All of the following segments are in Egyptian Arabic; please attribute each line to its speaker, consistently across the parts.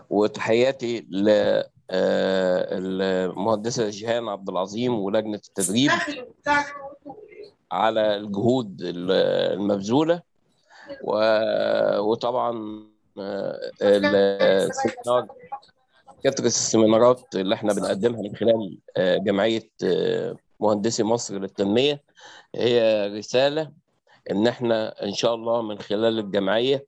Speaker 1: وتحياتي للمهندسة جيهان عبد العظيم ولجنة التدريب على الجهود المبذولة وطبعا السيمينار كثرة السيمينارات اللي احنا بنقدمها من خلال جمعية مهندسي مصر للتنمية هي رسالة ان احنا ان شاء الله من خلال الجمعية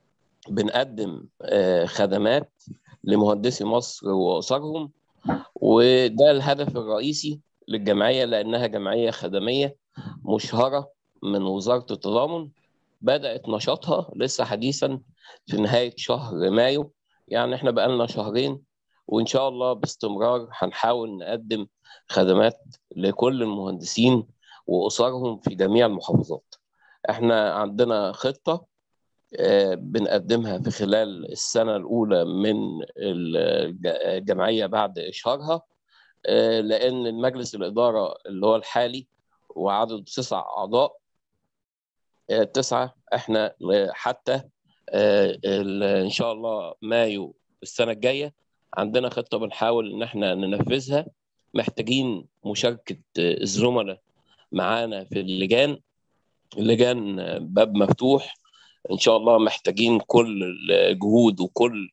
Speaker 1: بنقدم خدمات لمهندسي مصر واسرهم وده الهدف الرئيسي للجمعيه لانها جمعيه خدميه مشهره من وزاره التضامن بدات نشاطها لسه حديثا في نهايه شهر مايو يعني احنا بقالنا شهرين وان شاء الله باستمرار هنحاول نقدم خدمات لكل المهندسين واسرهم في جميع المحافظات احنا عندنا خطه بنقدمها في خلال السنة الأولى من الجمعية بعد إشهارها لأن المجلس الإدارة اللي هو الحالي وعدد تسع أعضاء تسعة إحنا حتى إن شاء الله مايو السنة الجاية عندنا خطة بنحاول إن إحنا ننفذها محتاجين مشاركة الزملاء معانا في اللجان اللجان باب مفتوح ان شاء الله محتاجين كل الجهود وكل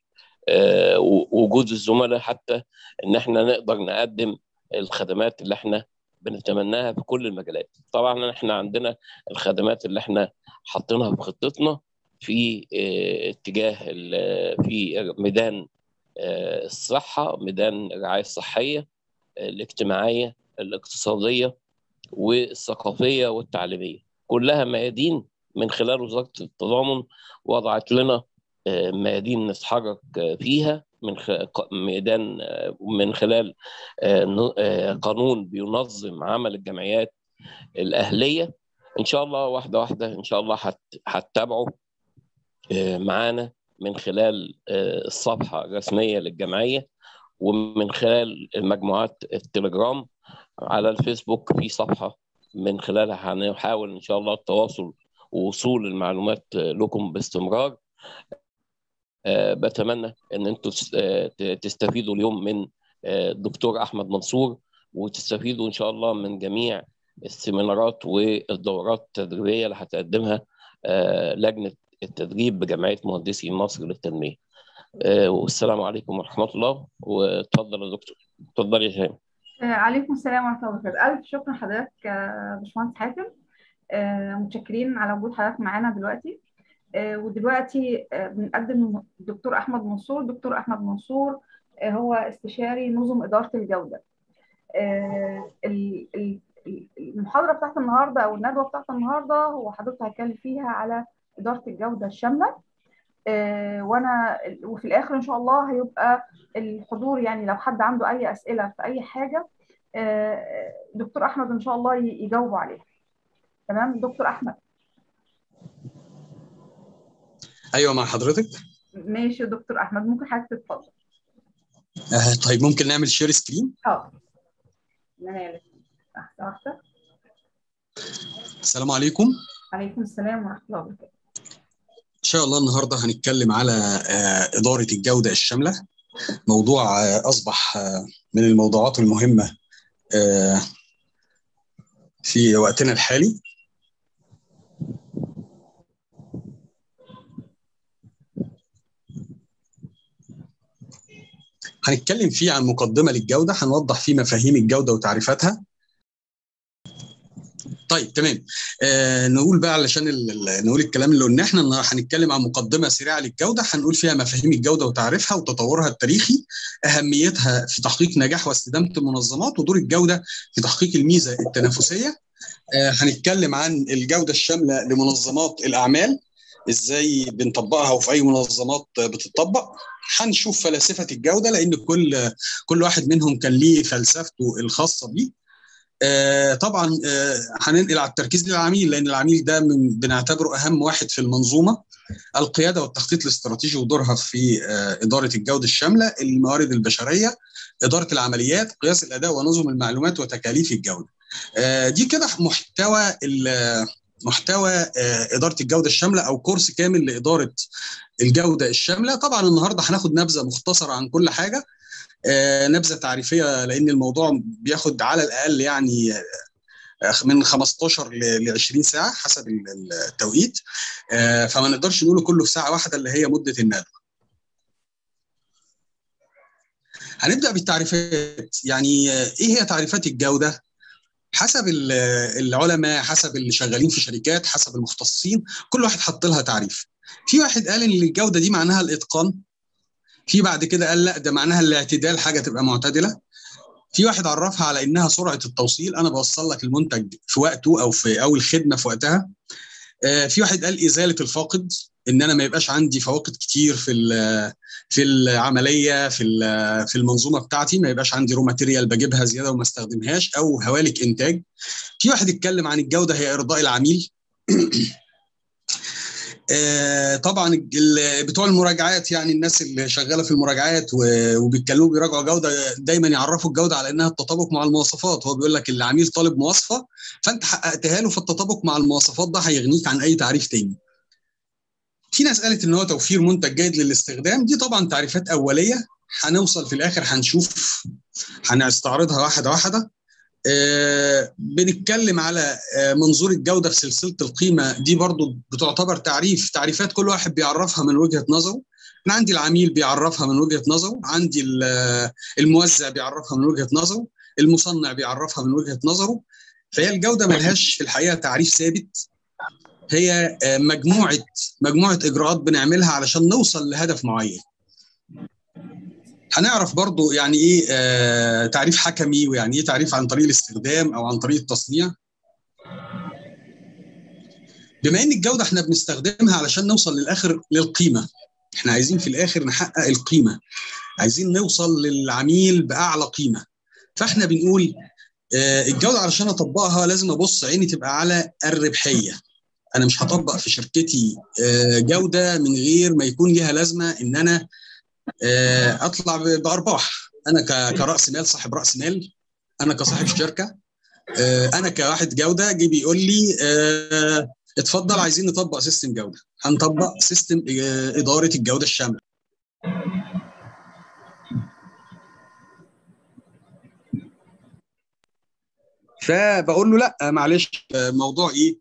Speaker 1: وجود الزملاء حتى ان احنا نقدر نقدم الخدمات اللي احنا بنتمناها في كل المجالات طبعا احنا عندنا الخدمات اللي احنا حاطينها في خطتنا في اتجاه في ميدان الصحة ميدان الرعاية الصحية الاجتماعية الاقتصادية والثقافية والتعليمية كلها ميادين من خلال وزاره التضامن وضعت لنا ميادين نتحرك فيها من ميدان من خلال قانون بينظم عمل الجمعيات الاهليه ان شاء الله واحده واحده ان شاء الله هتتابعوا معانا من خلال الصفحه الرسميه للجمعيه ومن خلال مجموعات التليجرام على الفيسبوك في صفحه من خلالها هنحاول ان شاء الله التواصل ووصول المعلومات لكم باستمرار أه بتمنى ان انتم تستفيدوا اليوم من الدكتور احمد منصور وتستفيدوا ان شاء الله من جميع السيمينارات والدورات التدريبيه اللي هتقدمها أه لجنه التدريب بجمعيه مهندسي مصر للتنميه. أه والسلام عليكم ورحمه الله وتفضل يا دكتور اتفضل يا شيماء.
Speaker 2: عليكم السلام ورحمه الله وبركاته. الف شكر لحضرتك باشمهندس حاتم. متشكرين على وجود حضرتك معانا دلوقتي ودلوقتي بنقدم الدكتور احمد منصور الدكتور احمد منصور هو استشاري نظم اداره الجوده المحاضره بتاعت النهارده او الندوه بتاعت النهارده هو حضرتك هتكلم فيها على اداره الجوده الشامله وانا وفي الاخر ان شاء الله هيبقى الحضور يعني لو حد عنده اي اسئله في اي حاجه دكتور احمد ان شاء الله يجاوب عليها تمام دكتور احمد
Speaker 3: ايوه مع حضرتك
Speaker 2: ماشي يا دكتور احمد ممكن حضرتك تتفضل
Speaker 3: آه طيب ممكن نعمل شير سكرين
Speaker 2: اه نعمل واحده واحده
Speaker 3: السلام عليكم
Speaker 2: عليكم السلام ورحمه الله وبركاته
Speaker 3: ان شاء الله النهارده هنتكلم على آه اداره الجوده الشامله موضوع آه اصبح من الموضوعات المهمه في وقتنا الحالي هنتكلم فيه عن مقدمه للجوده هنوضح فيه مفاهيم الجوده وتعريفاتها طيب تمام آه نقول بقى علشان نقول الكلام اللي قلناه احنا النهارده هنتكلم عن مقدمه سريعه للجوده هنقول فيها مفاهيم الجوده وتعريفها وتطورها التاريخي اهميتها في تحقيق نجاح واستدامه المنظمات ودور الجوده في تحقيق الميزه التنافسيه آه هنتكلم عن الجوده الشامله لمنظمات الاعمال ازاي بنطبقها وفي اي منظمات بتطبق هنشوف فلاسفه الجوده لان كل كل واحد منهم كان ليه فلسفته الخاصه بيه آه طبعا آه هننقل على التركيز للعميل لان العميل ده من بنعتبره اهم واحد في المنظومه القياده والتخطيط الاستراتيجي ودورها في آه اداره الجوده الشامله الموارد البشريه اداره العمليات قياس الاداء ونظم المعلومات وتكاليف الجوده دي كده محتوى محتوى اداره الجوده الشامله او كورس كامل لاداره الجوده الشامله طبعا النهارده هناخد نبذه مختصره عن كل حاجه نبذه تعريفيه لان الموضوع بياخد على الاقل يعني من 15 ل 20 ساعه حسب التوقيت فما نقدرش نقوله كله في ساعه واحده اللي هي مده الندوه. هنبدا بالتعريفات يعني ايه هي تعريفات الجوده؟ حسب العلماء حسب اللي شغالين في شركات حسب المختصين كل واحد حط لها تعريف. في واحد قال ان الجوده دي معناها الاتقان في بعد كده قال لا ده معناها الاعتدال حاجه تبقى معتدله في واحد عرفها على انها سرعه التوصيل انا بوصل لك المنتج في وقته او في او الخدمه في وقتها في واحد قال ازاله الفاقد ان انا ما يبقاش عندي فواقد كتير في في العمليه في في المنظومه بتاعتي ما يبقاش عندي رو ماتيريال بجيبها زياده وما استخدمهاش او هوالك انتاج في واحد اتكلم عن الجوده هي ارضاء العميل طبعا بتوع المراجعات يعني الناس اللي شغاله في المراجعات وبيتكلموا بيراجعوا جوده دايما يعرفوا الجوده على انها التطابق مع المواصفات هو بيقول لك العميل طالب مواصفه فانت حققتها له فالتطابق مع المواصفات ده هيغنيك عن اي تعريف تاني. في ناس قالت ان هو توفير منتج جيد للاستخدام دي طبعا تعريفات اوليه هنوصل في الاخر هنشوف هنستعرضها واحده واحده آه بنتكلم على آه منظور الجودة في سلسلة القيمة دي برضو بتعتبر تعريف تعريفات كل واحد بيعرفها من وجهة نظره أنا عندي العميل بيعرفها من وجهة نظره عندي الموزع بيعرفها من وجهة نظره المصنع بيعرفها من وجهة نظره فهي الجودة ملهاش في الحقيقة تعريف ثابت هي آه مجموعة مجموعة إجراءات بنعملها علشان نوصل لهدف معين هنعرف برضو يعني ايه آه تعريف حكمي ويعني ايه تعريف عن طريق الاستخدام او عن طريق التصنيع بما ان الجوده احنا بنستخدمها علشان نوصل للاخر للقيمه احنا عايزين في الاخر نحقق القيمه عايزين نوصل للعميل باعلى قيمه فاحنا بنقول آه الجوده علشان اطبقها لازم ابص عيني تبقى على الربحيه انا مش هطبق في شركتي آه جوده من غير ما يكون ليها لازمه ان انا اطلع بارباح انا كراس مال صاحب راس مال انا كصاحب شركه انا كواحد جوده جه بيقول لي اتفضل عايزين نطبق سيستم جوده هنطبق سيستم اداره الجوده الشامله فبقول له لا معلش موضوع ايه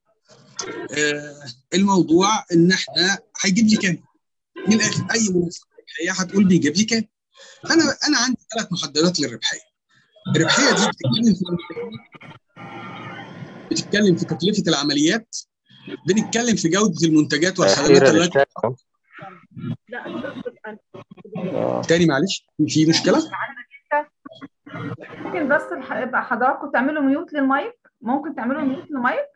Speaker 3: الموضوع ان احنا هيجيب لي كام من الاخر اي منافسه هي هتقول بيجيب لي كام انا انا عندي ثلاث محددات للربحيه الربحيه دي بتتكلم في بتتكلم في تكلفه العمليات بنتكلم في جوده المنتجات والخدمات التي تاني معلش في مشكله
Speaker 2: ممكن بس حضراتكم تعملوا ميوت للمايك ممكن تعملوا ميوت للمايك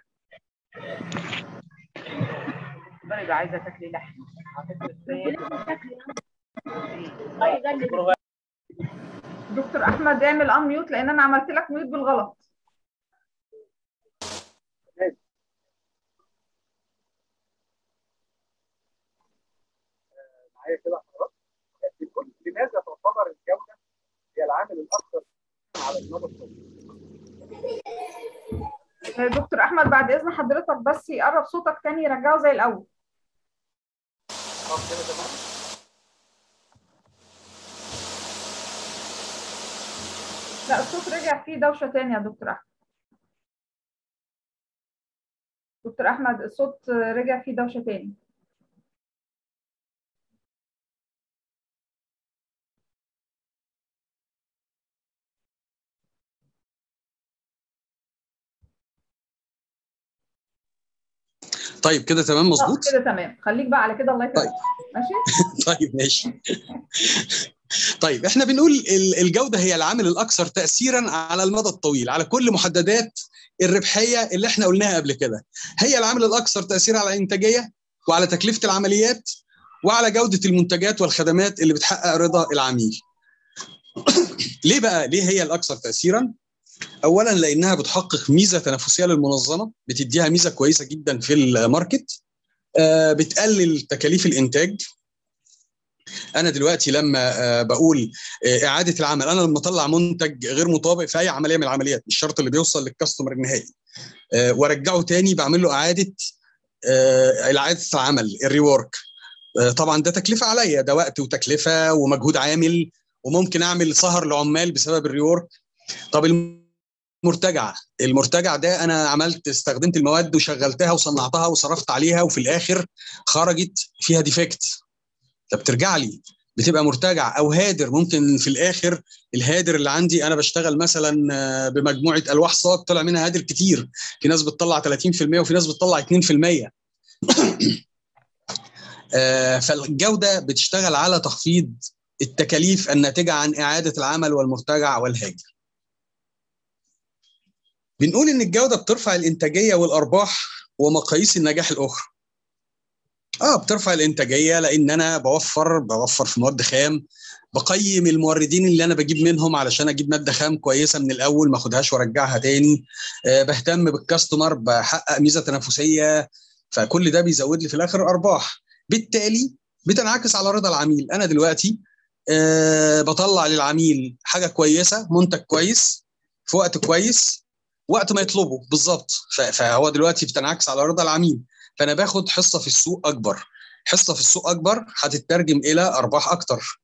Speaker 4: يبقى عايزه تاكلي لحم
Speaker 2: دكتور احمد اعمل ان ميوت لان انا عملت لك ميوت بالغلط
Speaker 4: معايا كده حضرتك لماذا تعتبر الجوده هي العامل الاكثر على المدى الطويل
Speaker 2: دكتور احمد بعد اذن حضرتك بس يقرب صوتك تاني يرجعه زي الاول
Speaker 4: طب كده تمام
Speaker 2: لا الصوت رجع فيه دوشه تاني يا دكتور احمد دكتور احمد الصوت رجع فيه دوشه تاني
Speaker 3: طيب كده تمام مظبوط
Speaker 2: كده تمام خليك بقى على كده الله يكرمك
Speaker 3: طيب.
Speaker 2: ماشي
Speaker 3: طيب ماشي طيب احنا بنقول الجوده هي العامل الاكثر تاثيرا على المدى الطويل على كل محددات الربحيه اللي احنا قلناها قبل كده هي العامل الاكثر تاثيرا على الانتاجيه وعلى تكلفه العمليات وعلى جوده المنتجات والخدمات اللي بتحقق رضا العميل ليه بقى ليه هي الاكثر تاثيرا اولا لانها بتحقق ميزه تنافسيه للمنظمه بتديها ميزه كويسه جدا في الماركت آه بتقلل تكاليف الانتاج انا دلوقتي لما آه بقول آه اعاده العمل انا لما اطلع منتج غير مطابق في اي عمليه من العمليات مش شرط اللي بيوصل للكاستمر النهائي وارجعه تاني بعمل له اعاده اعاده العمل الريورك طبعا ده تكلفه عليا ده وقت وتكلفه ومجهود عامل وممكن اعمل سهر لعمال بسبب الريورك طب المرتجعه المرتجع ده انا عملت استخدمت المواد وشغلتها وصنعتها وصرفت عليها وفي الاخر خرجت فيها ديفكت طب ترجع لي بتبقى مرتجع او هادر ممكن في الاخر الهادر اللي عندي انا بشتغل مثلا بمجموعه الواح صاج طلع منها هادر كتير في ناس بتطلع 30% وفي ناس بتطلع 2% فالجوده بتشتغل على تخفيض التكاليف الناتجه عن اعاده العمل والمرتجع والهاجر. بنقول ان الجوده بترفع الانتاجيه والارباح ومقاييس النجاح الاخرى. اه بترفع الانتاجيه لان انا بوفر بوفر في مواد خام بقيم الموردين اللي انا بجيب منهم علشان اجيب ماده خام كويسه من الاول ما اخدهاش وارجعها تاني آه بهتم بالكاستمر بحقق ميزه تنافسيه فكل ده بيزود لي في الاخر ارباح بالتالي بتنعكس على رضا العميل انا دلوقتي أه بطلع للعميل حاجه كويسه منتج كويس في وقت كويس وقت ما يطلبه بالظبط فهو دلوقتي بتنعكس على رضا العميل فانا باخد حصه في السوق اكبر حصه في السوق اكبر هتترجم الى ارباح اكتر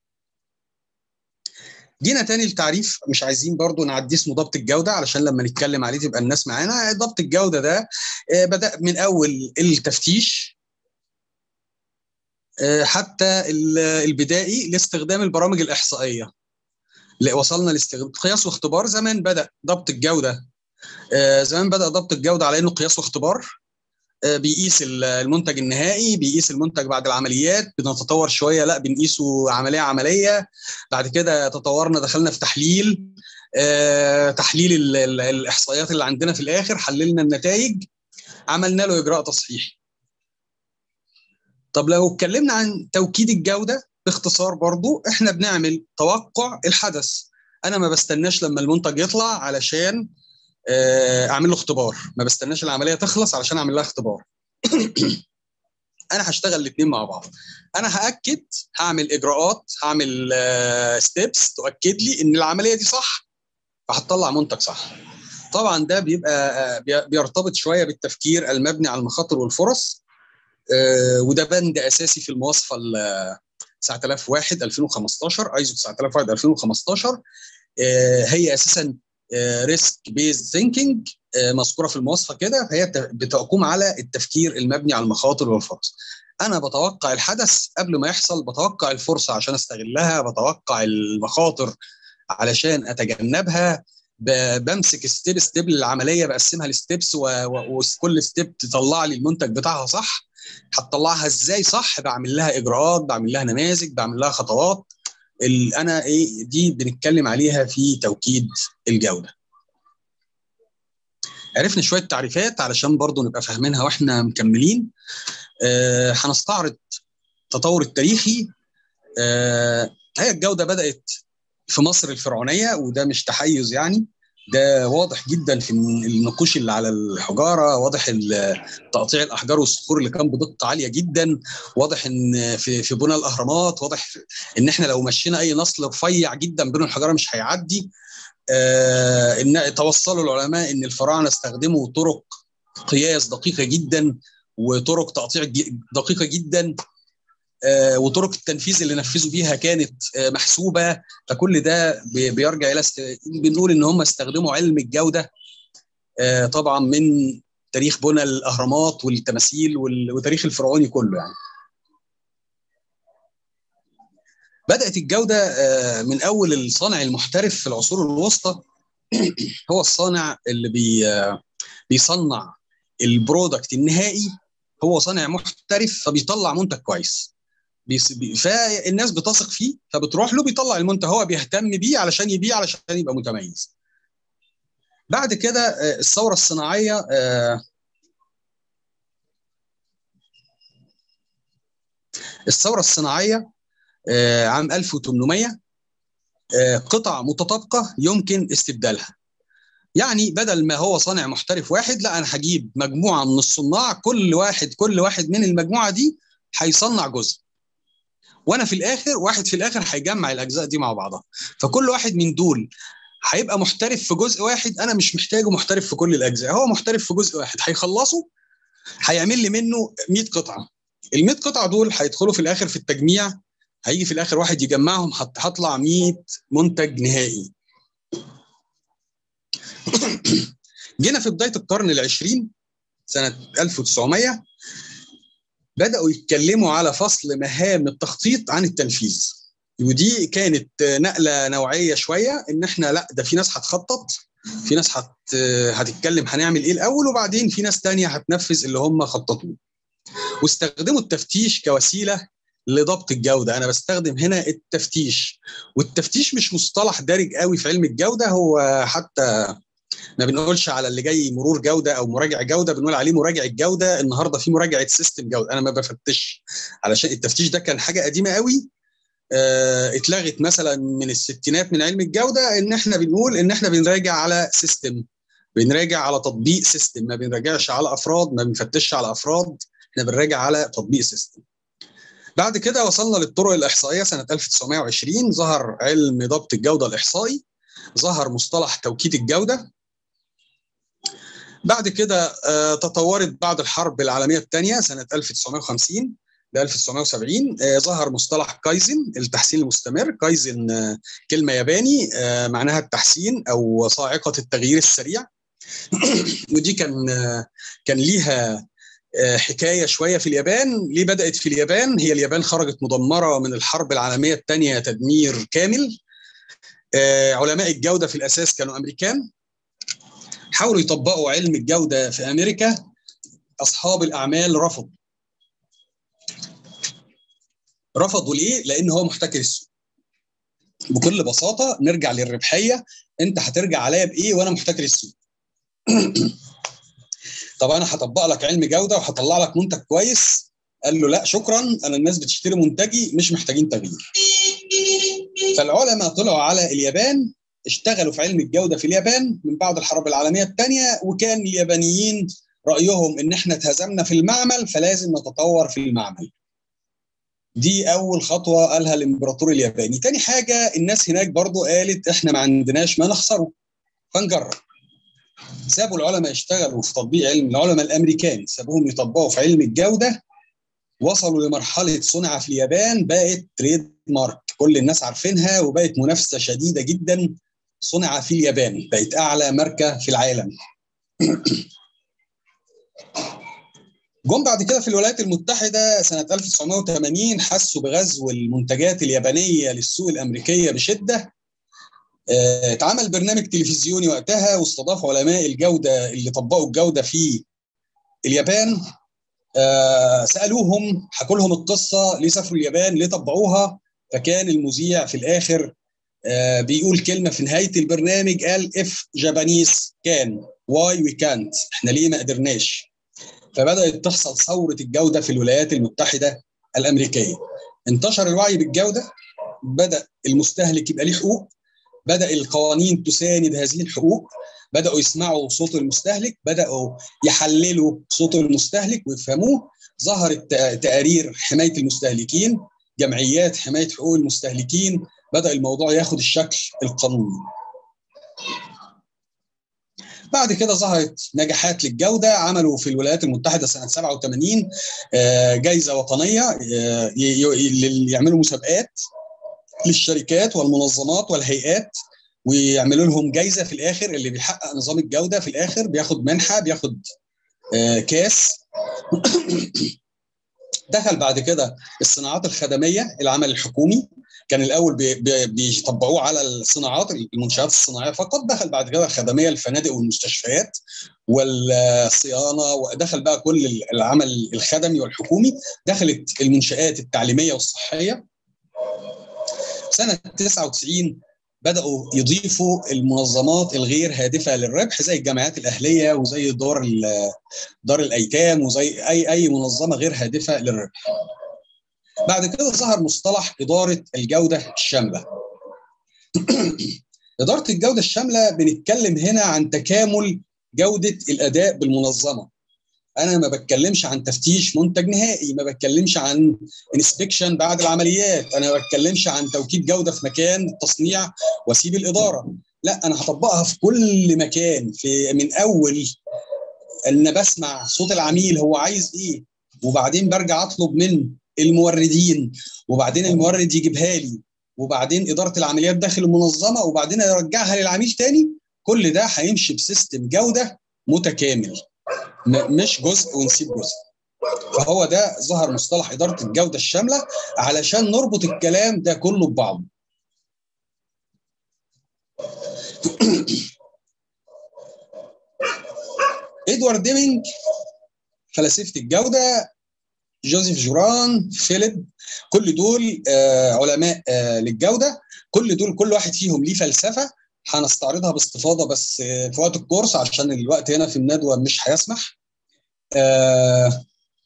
Speaker 3: جينا تاني التعريف مش عايزين برضو نعدي اسمه ضبط الجوده علشان لما نتكلم عليه تبقى الناس معانا ضبط الجوده ده بدا من اول التفتيش حتى البدائي لاستخدام البرامج الاحصائيه وصلنا لاستخدام قياس واختبار زمان بدا ضبط الجوده زمان بدا ضبط الجوده على انه قياس واختبار بيقيس المنتج النهائي بيقيس المنتج بعد العمليات بنتطور شويه لا بنقيسه عمليه عمليه بعد كده تطورنا دخلنا في تحليل تحليل الاحصائيات اللي عندنا في الاخر حللنا النتائج عملنا له اجراء تصحيحي طب لو اتكلمنا عن توكيد الجوده باختصار برضو احنا بنعمل توقع الحدث انا ما بستناش لما المنتج يطلع علشان اعمل له اختبار ما بستناش العمليه تخلص علشان اعمل لها اختبار انا هشتغل الاثنين مع بعض انا هاكد هعمل اجراءات هعمل ستيبس تؤكد لي ان العمليه دي صح فهتطلع منتج صح طبعا ده بيبقى بيرتبط شويه بالتفكير المبني على المخاطر والفرص وده بند اساسي في المواصفه 9001 2015 ايزو 9001 2015 هي اساسا ريسك بيز ثينكينج مذكوره في المواصفه كده هي بتقوم على التفكير المبني على المخاطر والفرص انا بتوقع الحدث قبل ما يحصل بتوقع الفرصه عشان استغلها بتوقع المخاطر علشان اتجنبها بمسك ستيب ستيب للعمليه بقسمها لستيبس وكل ستيب تطلع لي المنتج بتاعها صح هتطلعها ازاي صح بعمل لها اجراءات بعمل لها نماذج بعمل لها خطوات انا ايه دي بنتكلم عليها في توكيد الجوده عرفنا شويه تعريفات علشان برضو نبقى فاهمينها واحنا مكملين آه هنستعرض التطور التاريخي آه هي الجوده بدات في مصر الفرعونيه وده مش تحيز يعني ده واضح جدا في النقوش اللي على الحجاره واضح تقطيع الاحجار والصخور اللي كان بدقه عاليه جدا واضح ان في في بناء الاهرامات واضح ان احنا لو مشينا اي نصل رفيع جدا بين الحجاره مش هيعدي آه ان توصلوا العلماء ان الفراعنه استخدموا طرق قياس دقيقه جدا وطرق تقطيع دقيقه جدا آه وطرق التنفيذ اللي نفذوا بيها كانت آه محسوبه فكل ده بيرجع الى است... بنقول ان هم استخدموا علم الجوده آه طبعا من تاريخ بنى الاهرامات والتماثيل وال... وتاريخ الفرعوني كله يعني بدات الجوده من اول الصانع المحترف في العصور الوسطى هو الصانع اللي بي بيصنع البرودكت النهائي هو صانع محترف فبيطلع منتج كويس فالناس بتثق فيه فبتروح له بيطلع المنتج هو بيهتم بيه علشان يبيع علشان يبقى متميز بعد كده الثوره الصناعيه الثوره الصناعيه عام 1800 قطع متطابقه يمكن استبدالها يعني بدل ما هو صانع محترف واحد لا انا هجيب مجموعه من الصناع كل واحد كل واحد من المجموعه دي هيصنع جزء وانا في الاخر واحد في الاخر هيجمع الاجزاء دي مع بعضها فكل واحد من دول هيبقى محترف في جزء واحد انا مش محتاجه محترف في كل الاجزاء هو محترف في جزء واحد هيخلصه هيعمل لي منه 100 قطعه ال 100 قطعه دول هيدخلوا في الاخر في التجميع هيجي في الاخر واحد يجمعهم هطلع 100 منتج نهائي جينا في بدايه القرن العشرين سنه 1900 بداوا يتكلموا على فصل مهام التخطيط عن التنفيذ ودي كانت نقله نوعيه شويه ان احنا لا ده في ناس هتخطط في ناس هت هتتكلم هنعمل ايه الاول وبعدين في ناس تانية هتنفذ اللي هم خططوه واستخدموا التفتيش كوسيله لضبط الجوده انا بستخدم هنا التفتيش والتفتيش مش مصطلح دارج قوي في علم الجوده هو حتى ما بنقولش على اللي جاي مرور جوده او مراجع جوده بنقول عليه مراجع الجوده النهارده في مراجعه سيستم جوده انا ما بفتش علشان التفتيش ده كان حاجه قديمه قوي اه اتلغت مثلا من الستينات من علم الجوده ان احنا بنقول ان احنا بنراجع على سيستم بنراجع على تطبيق سيستم ما بنراجعش على افراد ما بنفتش على افراد احنا بنراجع على تطبيق سيستم بعد كده وصلنا للطرق الاحصائيه سنه 1920 ظهر علم ضبط الجوده الاحصائي ظهر مصطلح توكيد الجوده بعد كده آه تطورت بعد الحرب العالميه الثانيه سنه 1950 ل 1970 آه ظهر مصطلح كايزن التحسين المستمر كايزن آه كلمه ياباني معناها التحسين او صاعقه التغيير السريع ودي كان كان ليها حكايه شويه في اليابان ليه بدات في اليابان هي اليابان خرجت مدمره من الحرب العالميه الثانيه تدمير كامل علماء الجوده في الاساس كانوا امريكان حاولوا يطبقوا علم الجوده في امريكا اصحاب الاعمال رفضوا رفضوا ليه لان هو محتكر السوق بكل بساطه نرجع للربحيه انت هترجع عليا بايه وانا محتكر السوق طب انا هطبق لك علم جوده وهطلع لك منتج كويس قال له لا شكرا انا الناس بتشتري منتجي مش محتاجين تغيير فالعلماء طلعوا على اليابان اشتغلوا في علم الجوده في اليابان من بعد الحرب العالميه الثانيه وكان اليابانيين رايهم ان احنا اتهزمنا في المعمل فلازم نتطور في المعمل دي اول خطوه قالها الامبراطور الياباني تاني حاجه الناس هناك برضو قالت احنا ما عندناش ما نخسره فنجرب سابوا العلماء يشتغلوا في تطبيق علم العلماء الامريكان سابوهم يطبقوا في علم الجوده وصلوا لمرحله صنع في اليابان بقت تريد مارك كل الناس عارفينها وبقت منافسه شديده جدا صنع في اليابان بقت اعلى ماركه في العالم جم بعد كده في الولايات المتحده سنه 1980 حسوا بغزو المنتجات اليابانيه للسوق الامريكيه بشده اتعمل برنامج تلفزيوني وقتها واستضاف علماء الجوده اللي طبقوا الجوده في اليابان آه سالوهم حكوا لهم القصه ليه سافروا اليابان ليه طبقوها فكان المذيع في الاخر آه بيقول كلمه في نهايه البرنامج قال اف جابانيز كان واي وي كانت احنا ليه ما قدرناش فبدات تحصل ثوره الجوده في الولايات المتحده الامريكيه انتشر الوعي بالجوده بدا المستهلك يبقى ليه حقوق بدا القوانين تساند هذه الحقوق بداوا يسمعوا صوت المستهلك بداوا يحللوا صوت المستهلك ويفهموه ظهرت تقارير حمايه المستهلكين جمعيات حمايه حقوق المستهلكين بدا الموضوع ياخد الشكل القانوني بعد كده ظهرت نجاحات للجودة عملوا في الولايات المتحدة سنة 87 جايزة وطنية يعملوا مسابقات للشركات والمنظمات والهيئات ويعملوا لهم جايزه في الاخر اللي بيحقق نظام الجوده في الاخر بياخد منحه بياخد آه كاس دخل بعد كده الصناعات الخدميه العمل الحكومي كان الاول بي بي بيطبقوه على الصناعات المنشات الصناعيه فقط دخل بعد كده الخدميه الفنادق والمستشفيات والصيانه ودخل بقى كل العمل الخدمي والحكومي دخلت المنشات التعليميه والصحيه سنه 99 بداوا يضيفوا المنظمات الغير هادفه للربح زي الجمعيات الاهليه وزي دار دار الايتام وزي اي اي منظمه غير هادفه للربح. بعد كده ظهر مصطلح اداره الجوده الشامله. اداره الجوده الشامله بنتكلم هنا عن تكامل جوده الاداء بالمنظمه. انا ما بتكلمش عن تفتيش منتج نهائي ما بتكلمش عن انسبكشن بعد العمليات انا ما بتكلمش عن توكيد جوده في مكان التصنيع واسيب الاداره لا انا هطبقها في كل مكان في من اول ان بسمع صوت العميل هو عايز ايه وبعدين برجع اطلب من الموردين وبعدين المورد يجيبها لي وبعدين اداره العمليات داخل المنظمه وبعدين يرجعها للعميل تاني كل ده هيمشي بسيستم جوده متكامل مش جزء ونسيب جزء فهو ده ظهر مصطلح اداره الجوده الشامله علشان نربط الكلام ده كله ببعضه ادوارد ديمينج فلاسفه الجوده جوزيف جوران فيليب كل دول آه علماء آه للجوده كل دول كل واحد فيهم ليه فلسفه هنستعرضها باستفاضه بس آه في وقت الكورس عشان الوقت هنا في الندوه مش هيسمح آه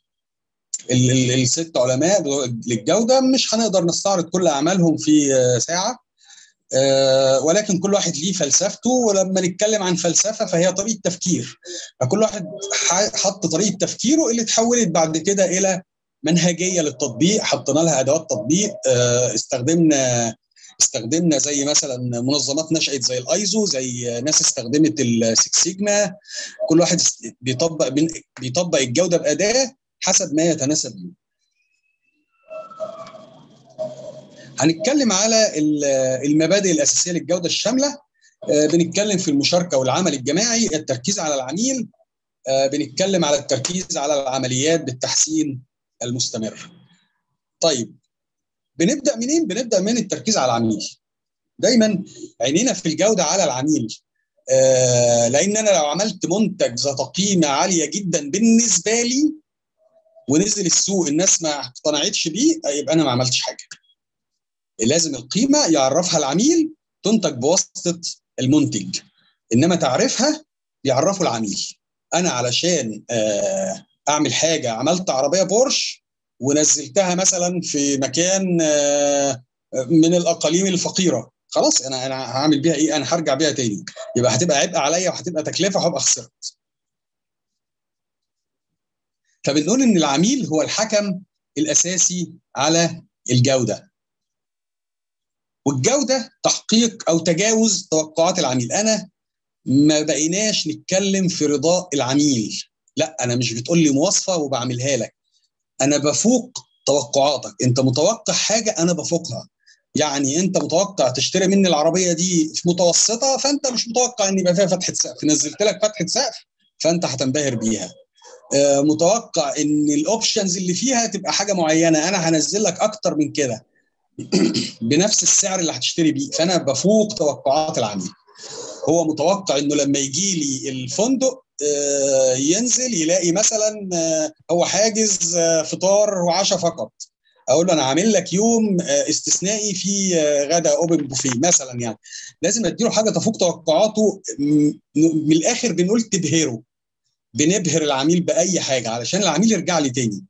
Speaker 3: الست علماء للجوده مش هنقدر نستعرض كل اعمالهم في آه ساعه آه ولكن كل واحد ليه فلسفته ولما نتكلم عن فلسفه فهي طريقه تفكير فكل واحد حط طريقه تفكيره اللي اتحولت بعد كده الى منهجيه للتطبيق حطينا لها ادوات تطبيق آه استخدمنا استخدمنا زي مثلا منظمات نشأت زي الايزو زي ناس استخدمت السكس سيجما كل واحد بيطبق بيطبق الجوده باداه حسب ما يتناسب له هنتكلم على المبادئ الاساسيه للجوده الشامله بنتكلم في المشاركه والعمل الجماعي التركيز على العميل بنتكلم على التركيز على العمليات بالتحسين المستمر طيب بنبدا منين بنبدا من التركيز على العميل دايما عينينا في الجوده على العميل لان انا لو عملت منتج ذات قيمه عاليه جدا بالنسبه لي ونزل السوق الناس ما اقتنعتش بيه يبقى انا ما عملتش حاجه لازم القيمه يعرفها العميل تنتج بواسطه المنتج انما تعرفها بيعرفه العميل انا علشان اعمل حاجه عملت عربيه بورش ونزلتها مثلا في مكان من الاقاليم الفقيره خلاص انا انا هعمل بيها ايه انا هرجع بيها تاني يبقى هتبقى عبء عليا وهتبقى تكلفه وهبقى خسرت فبنقول ان العميل هو الحكم الاساسي على الجوده والجوده تحقيق او تجاوز توقعات العميل انا ما بقيناش نتكلم في رضاء العميل لا انا مش بتقول لي مواصفه وبعملها لك انا بفوق توقعاتك انت متوقع حاجه انا بفوقها يعني انت متوقع تشتري مني العربيه دي في متوسطه فانت مش متوقع ان يبقى فيها فتحه سقف نزلت لك فتحه سقف فانت هتنبهر بيها آه متوقع ان الاوبشنز اللي فيها تبقى حاجه معينه انا هنزل لك اكتر من كده بنفس السعر اللي هتشتري بيه فانا بفوق توقعات العميل هو متوقع انه لما يجي لي الفندق آه ينزل يلاقي مثلا آه هو حاجز فطار وعشاء فقط اقول له انا عامل لك يوم استثنائي في غدا اوبن بوفيه مثلا يعني لازم اديله حاجه تفوق توقعاته من الاخر بنقول تبهره بنبهر العميل باي حاجه علشان العميل يرجع لي تاني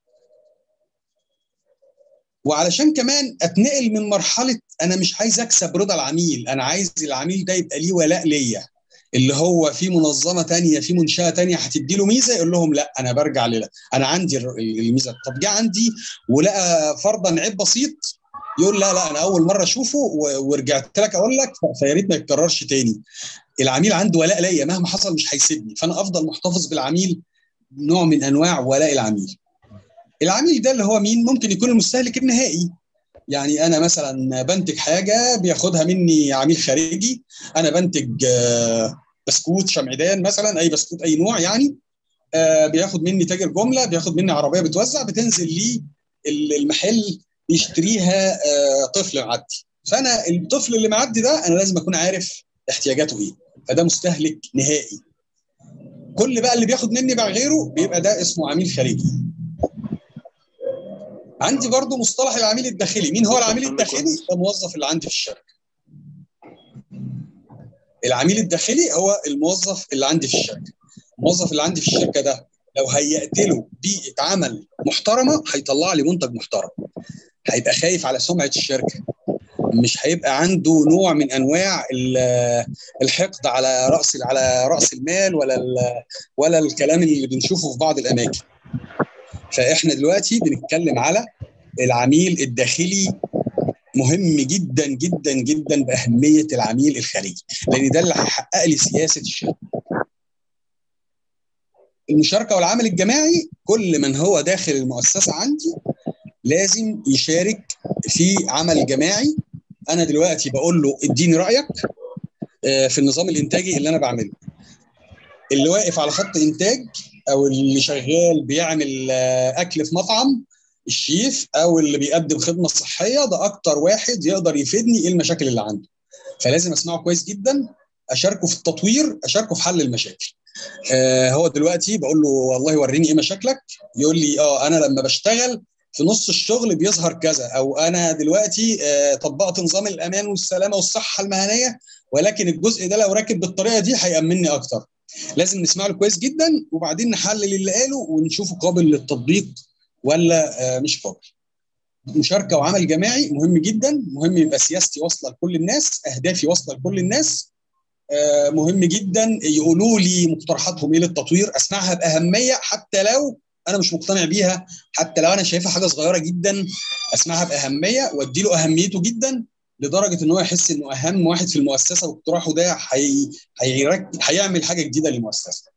Speaker 3: وعلشان كمان اتنقل من مرحله انا مش عايز اكسب رضا العميل انا عايز العميل ده يبقى ليه ولاء ليا اللي هو في منظمه تانية في منشاه تانية هتدي له ميزه يقول لهم لا انا برجع للا انا عندي الميزه طب جه عندي ولقى فرضا عيب بسيط يقول لا لا انا اول مره اشوفه ورجعت لك اقول لك فيا ريت ما يتكررش تاني العميل عنده ولاء ليا مهما حصل مش هيسيبني فانا افضل محتفظ بالعميل نوع من انواع ولاء العميل العميل ده اللي هو مين ممكن يكون المستهلك النهائي يعني انا مثلا بنتج حاجه بياخدها مني عميل خارجي انا بنتج بسكوت شمعدان مثلا اي بسكوت اي نوع يعني بياخد مني تاجر جمله بياخد مني عربيه بتوزع بتنزل لي المحل يشتريها طفل معدي فانا الطفل اللي معدي ده انا لازم اكون عارف احتياجاته ايه فده مستهلك نهائي كل بقى اللي بياخد مني بقى غيره بيبقى ده اسمه عميل خارجي عندي برضو مصطلح العميل الداخلي مين هو العميل الداخلي ده الموظف اللي عندي في الشركه العميل الداخلي هو الموظف اللي عندي في الشركه الموظف اللي عندي في الشركه ده لو هيأت له بيئه عمل محترمه هيطلع لي منتج محترم هيبقى خايف على سمعه الشركه مش هيبقى عنده نوع من انواع الحقد على راس على راس المال ولا ولا الكلام اللي بنشوفه في بعض الاماكن فاحنا دلوقتي بنتكلم على العميل الداخلي مهم جدا جدا جدا باهميه العميل الخارجي لان ده اللي هيحقق لي سياسه الشركه المشاركه والعمل الجماعي كل من هو داخل المؤسسه عندي لازم يشارك في عمل جماعي انا دلوقتي بقول له اديني رايك في النظام الانتاجي اللي انا بعمله اللي واقف على خط انتاج او اللي شغال بيعمل اكل في مطعم الشيف او اللي بيقدم خدمه صحيه ده اكتر واحد يقدر يفيدني ايه المشاكل اللي عنده فلازم اسمعه كويس جدا اشاركه في التطوير اشاركه في حل المشاكل آه هو دلوقتي بقول له والله وريني ايه مشاكلك يقول لي اه انا لما بشتغل في نص الشغل بيظهر كذا او انا دلوقتي آه طبقت نظام الامان والسلامه والصحه المهنيه ولكن الجزء ده لو راكب بالطريقه دي هيامني اكتر لازم نسمع له كويس جدا وبعدين نحلل اللي قاله ونشوفه قابل للتطبيق ولا آه مش قابل مشاركه وعمل جماعي مهم جدا مهم يبقى سياستي واصله لكل الناس اهدافي واصله لكل الناس آه مهم جدا يقولوا لي مقترحاتهم ايه للتطوير اسمعها باهميه حتى لو انا مش مقتنع بيها حتى لو انا شايفها حاجه صغيره جدا اسمعها باهميه وادي له اهميته جدا لدرجه ان هو يحس انه اهم واحد في المؤسسه واقتراحه ده هي... هي... هيعمل حاجه جديده للمؤسسه.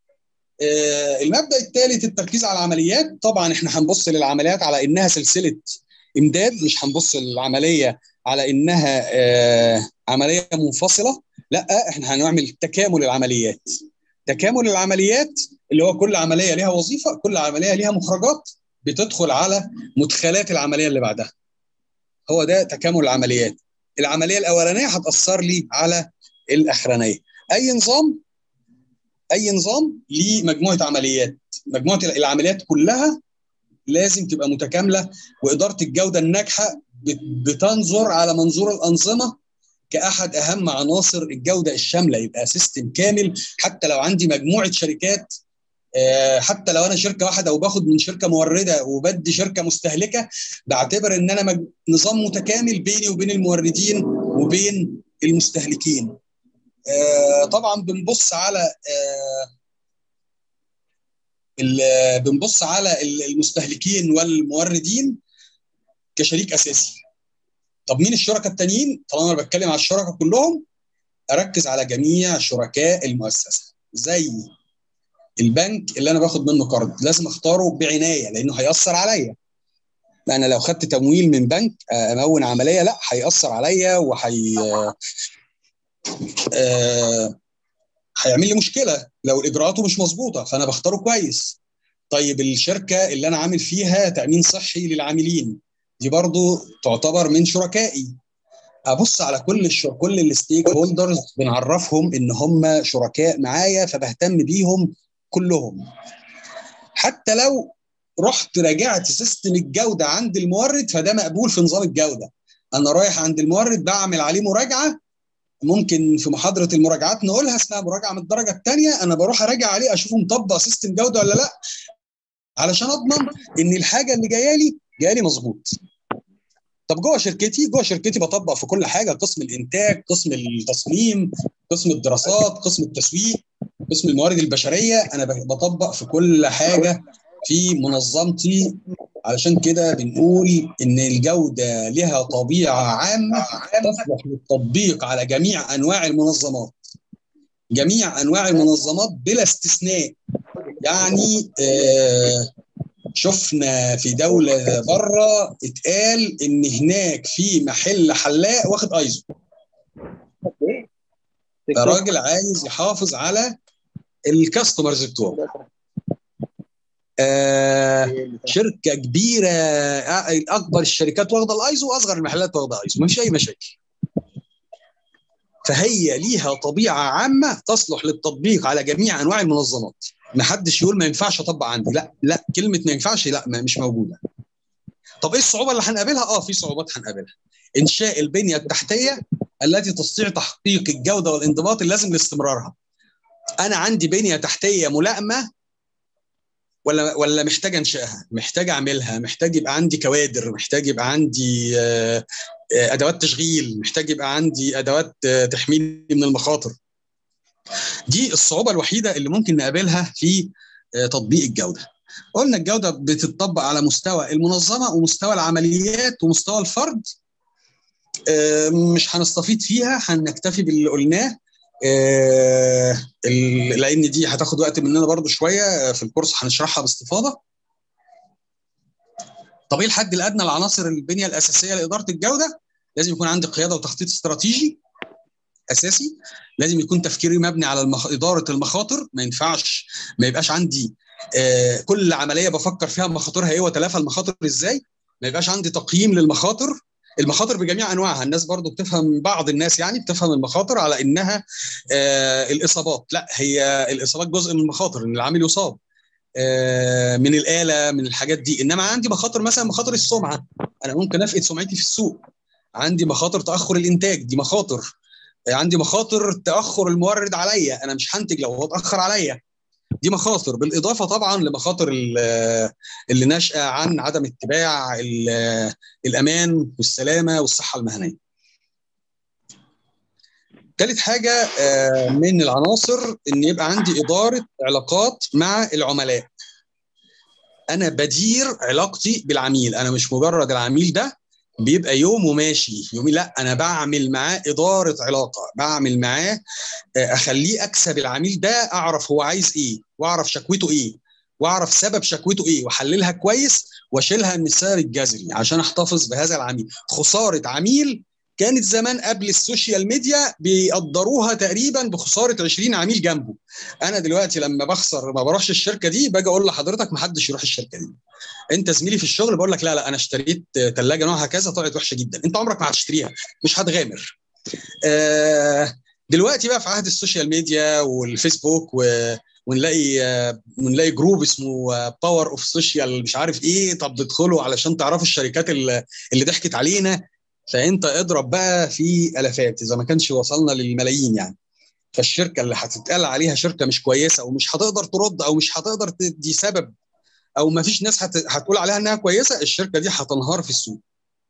Speaker 3: آه المبدا الثالث التركيز على العمليات طبعا احنا هنبص للعمليات على انها سلسله امداد مش هنبص للعمليه على انها آه عمليه منفصله لا احنا هنعمل تكامل العمليات تكامل العمليات اللي هو كل عمليه ليها وظيفه كل عمليه ليها مخرجات بتدخل على مدخلات العمليه اللي بعدها هو ده تكامل العمليات العمليه الاولانيه هتاثر لي على الاخرانيه اي نظام اي نظام ليه مجموعه عمليات مجموعه العمليات كلها لازم تبقى متكامله واداره الجوده الناجحه بتنظر على منظور الانظمه كاحد اهم عناصر الجوده الشامله يبقى سيستم كامل حتى لو عندي مجموعه شركات حتى لو انا شركه واحده وباخد من شركه مورده وبدي شركه مستهلكه بعتبر ان انا مج... نظام متكامل بيني وبين الموردين وبين المستهلكين طبعا بنبص على بنبص على المستهلكين والموردين كشريك اساسي طب مين الشركاء التانيين طالما انا بتكلم على الشركاء كلهم اركز على جميع شركاء المؤسسه زي البنك اللي انا باخد منه قرض لازم اختاره بعنايه لانه هياثر عليا انا لو خدت تمويل من بنك امون عمليه لا هياثر عليا وهي آه... هيعمل لي مشكله لو اجراءاته مش مظبوطه فانا بختاره كويس طيب الشركه اللي انا عامل فيها تامين صحي للعاملين دي برضو تعتبر من شركائي ابص على كل الشر... كل الستيك هولدرز بنعرفهم ان هم شركاء معايا فبهتم بيهم كلهم حتى لو رحت راجعت سيستم الجوده عند المورد فده مقبول في نظام الجوده انا رايح عند المورد بعمل عليه مراجعه ممكن في محاضره المراجعات نقولها اسمها مراجعه من الدرجه الثانيه انا بروح اراجع عليه اشوفه مطبق سيستم جوده ولا لا علشان اضمن ان الحاجه اللي جايه لي جايه لي مظبوط طب جوه شركتي جوه شركتي بطبق في كل حاجه قسم الانتاج قسم التصميم قسم الدراسات قسم التسويق قسم الموارد البشريه انا بطبق في كل حاجه في منظمتي علشان كده بنقول ان الجوده لها طبيعه عامه تصلح للتطبيق على جميع انواع المنظمات جميع انواع المنظمات بلا استثناء يعني آه شفنا في دوله بره اتقال ان هناك في محل حلاق واخد ايزو ده راجل عايز يحافظ على الكاستمرز بتوعه آه شركه كبيره اكبر الشركات واخده الايزو واصغر المحلات واخده ايزو ما فيش اي مشاكل فهي ليها طبيعه عامه تصلح للتطبيق على جميع انواع المنظمات ما حدش يقول ما ينفعش اطبق عندي لا لا كلمه ما ينفعش لا ما مش موجوده طب ايه الصعوبه اللي هنقابلها اه في صعوبات هنقابلها انشاء البنيه التحتيه التي تستطيع تحقيق الجوده والانضباط اللازم لاستمرارها انا عندي بنيه تحتيه ملائمه ولا ولا محتاج انشاها محتاج اعملها محتاج يبقى عندي كوادر محتاج يبقى عندي ادوات تشغيل محتاج يبقى عندي ادوات تحميني من المخاطر دي الصعوبه الوحيده اللي ممكن نقابلها في تطبيق الجوده قلنا الجوده بتطبق على مستوى المنظمه ومستوى العمليات ومستوى الفرد مش هنستفيد فيها هنكتفي باللي قلناه آه لان دي هتاخد وقت مننا برضو شويه في الكورس هنشرحها باستفاضه طب ايه الحد الادنى لعناصر البنيه الاساسيه لاداره الجوده لازم يكون عندي قياده وتخطيط استراتيجي اساسي لازم يكون تفكيري مبني على المخ... اداره المخاطر ما ينفعش ما يبقاش عندي آه كل عمليه بفكر فيها مخاطرها ايه وتلافى المخاطر ازاي ما يبقاش عندي تقييم للمخاطر المخاطر بجميع انواعها الناس برضو بتفهم بعض الناس يعني بتفهم المخاطر على انها آه الاصابات لا هي الاصابات جزء من المخاطر ان العامل يصاب آه من الاله من الحاجات دي انما عندي مخاطر مثلا مخاطر السمعه انا ممكن افقد سمعتي في السوق عندي مخاطر تاخر الانتاج دي مخاطر عندي مخاطر تاخر المورد عليا انا مش هنتج لو هو اتاخر عليا دي مخاطر بالاضافه طبعا لمخاطر اللي ناشئه عن عدم اتباع الامان والسلامه والصحه المهنيه. ثالث حاجه من العناصر ان يبقى عندي اداره علاقات مع العملاء. انا بدير علاقتي بالعميل، انا مش مجرد العميل ده بيبقى يوم وماشي يومي لا انا بعمل معاه اداره علاقه بعمل معاه اخليه اكسب العميل ده اعرف هو عايز ايه واعرف شكوته ايه واعرف سبب شكوته ايه واحللها كويس واشيلها من السبب الجذري عشان احتفظ بهذا العميل خساره عميل كانت زمان قبل السوشيال ميديا بيقدروها تقريبا بخساره 20 عميل جنبه انا دلوقتي لما بخسر ما بروحش الشركه دي باجي اقول لحضرتك ما حدش يروح الشركه دي انت زميلي في الشغل بقول لك لا لا انا اشتريت ثلاجه نوعها كذا طلعت وحشه جدا انت عمرك ما هتشتريها مش هتغامر آه دلوقتي بقى في عهد السوشيال ميديا والفيسبوك و ونلاقي ونلاقي جروب اسمه باور اوف سوشيال مش عارف ايه طب تدخلوا علشان تعرفوا الشركات اللي, اللي ضحكت علينا فانت اضرب بقى في الافات اذا ما كانش وصلنا للملايين يعني فالشركه اللي هتتقال عليها شركه مش كويسه ومش هتقدر ترد او مش هتقدر تدي سبب او ما فيش ناس هت... هتقول عليها انها كويسه الشركه دي هتنهار في السوق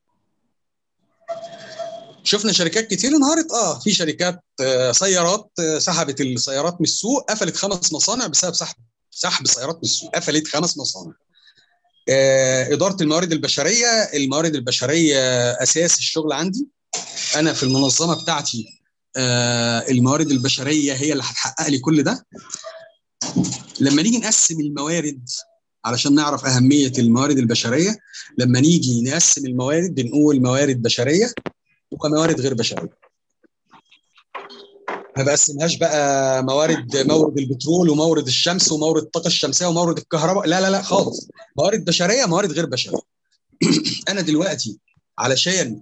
Speaker 3: شفنا شركات كتير انهارت اه في شركات آه سيارات آه سحبت السيارات من السوق قفلت خمس مصانع بسبب سحب سحب سيارات من السوق قفلت خمس مصانع آه اداره الموارد البشريه الموارد البشريه اساس الشغل عندي انا في المنظمه بتاعتي آه الموارد البشريه هي اللي هتحقق لي كل ده لما نيجي نقسم الموارد علشان نعرف اهميه الموارد البشريه لما نيجي نقسم الموارد بنقول موارد بشريه وموارد غير بشريه ما بقسمهاش بقى موارد مورد البترول ومورد الشمس ومورد الطاقه الشمسيه ومورد الكهرباء لا لا لا خالص موارد بشريه موارد غير بشريه انا دلوقتي علشان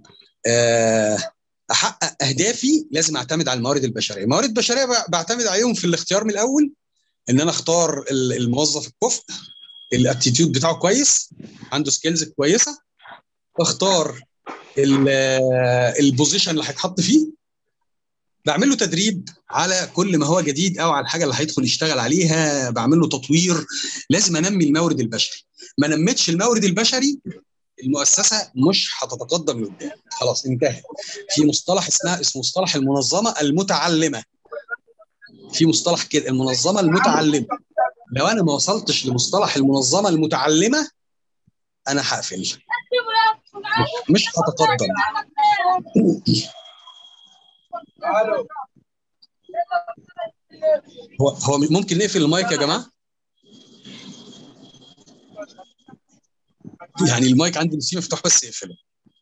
Speaker 3: احقق اهدافي لازم اعتمد على الموارد البشريه الموارد البشريه بعتمد عليهم في الاختيار من الاول ان انا اختار الموظف الكفء الاتيتيود بتاعه كويس عنده سكيلز كويسه اختار البوزيشن اللي هيتحط فيه بعمل له تدريب على كل ما هو جديد او على الحاجه اللي هيدخل يشتغل عليها بعمل له تطوير لازم انمي المورد البشري ما نمتش المورد البشري المؤسسه مش هتتقدم لقدام خلاص انتهت في مصطلح اسمها اسمه مصطلح المنظمه المتعلمه في مصطلح كده المنظمه المتعلمه لو انا ما وصلتش لمصطلح المنظمه المتعلمه انا هقفل مش, مش هتقدم هو هو ممكن نقفل المايك يا جماعه يعني المايك عندي نسيه مفتوح بس اقفله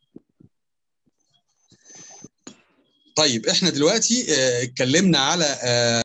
Speaker 3: طيب احنا دلوقتي اه اتكلمنا على اه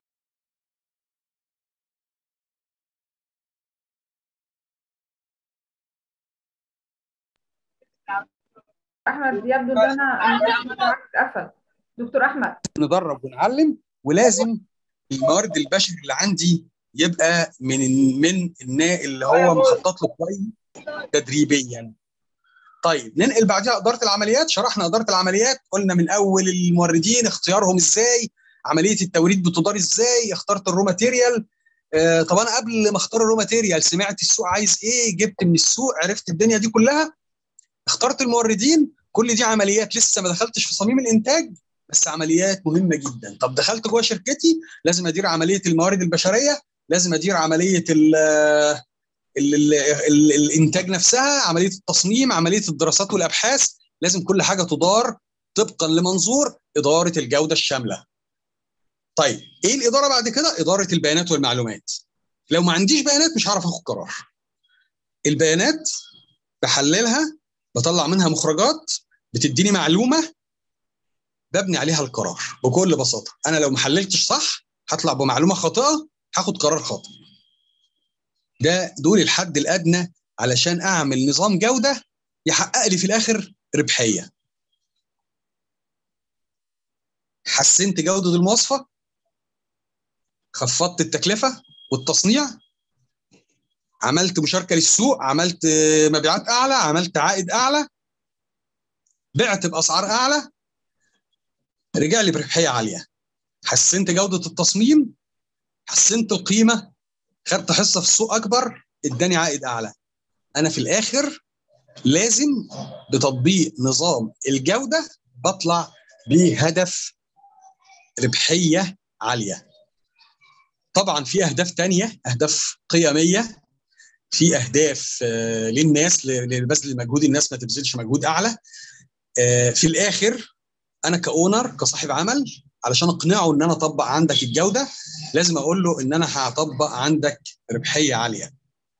Speaker 2: احمد يبدو ان انا اتقفل دكتور احمد
Speaker 3: ندرب ونعلم ولازم الموارد البشري اللي عندي يبقى من من الناس اللي هو مخطط له كويس تدريبيا طيب ننقل بعدها اداره العمليات شرحنا اداره العمليات قلنا من اول الموردين اختيارهم ازاي عمليه التوريد بتدار ازاي اخترت الرو ماتيريال آه طب انا قبل ما اختار الرو ماتيريال سمعت السوق عايز ايه جبت من السوق عرفت الدنيا دي كلها اخترت الموردين كل دي عمليات لسه ما دخلتش في صميم الانتاج بس عمليات مهمه جدا طب دخلت جوه شركتي لازم ادير عمليه الموارد البشريه لازم ادير عمليه ال ال ال ال الانتاج نفسها عمليه التصميم عمليه الدراسات والابحاث لازم كل حاجه تدار طبقا لمنظور اداره الجوده الشامله طيب ايه الاداره بعد كده اداره البيانات والمعلومات لو ما عنديش بيانات مش هعرف اخد قرار البيانات بحللها بطلع منها مخرجات بتديني معلومه ببني عليها القرار بكل بساطه انا لو ما حللتش صح هطلع بمعلومه خاطئه هاخد قرار خاطئ ده دول الحد الادنى علشان اعمل نظام جوده يحقق لي في الاخر ربحيه حسنت جوده المواصفه خفضت التكلفه والتصنيع عملت مشاركه للسوق عملت مبيعات اعلى عملت عائد اعلى بعت باسعار اعلى رجع لي بربحيه عاليه حسنت جوده التصميم حسنت القيمه خدت حصه في السوق اكبر اداني عائد اعلى انا في الاخر لازم بتطبيق نظام الجوده بطلع بهدف ربحيه عاليه طبعا في اهداف تانية اهداف قيميه في اهداف للناس لبذل مجهود الناس ما تبذلش مجهود اعلى في الاخر انا كاونر كصاحب عمل علشان اقنعه ان انا اطبق عندك الجوده لازم اقول له ان انا هطبق عندك ربحيه عاليه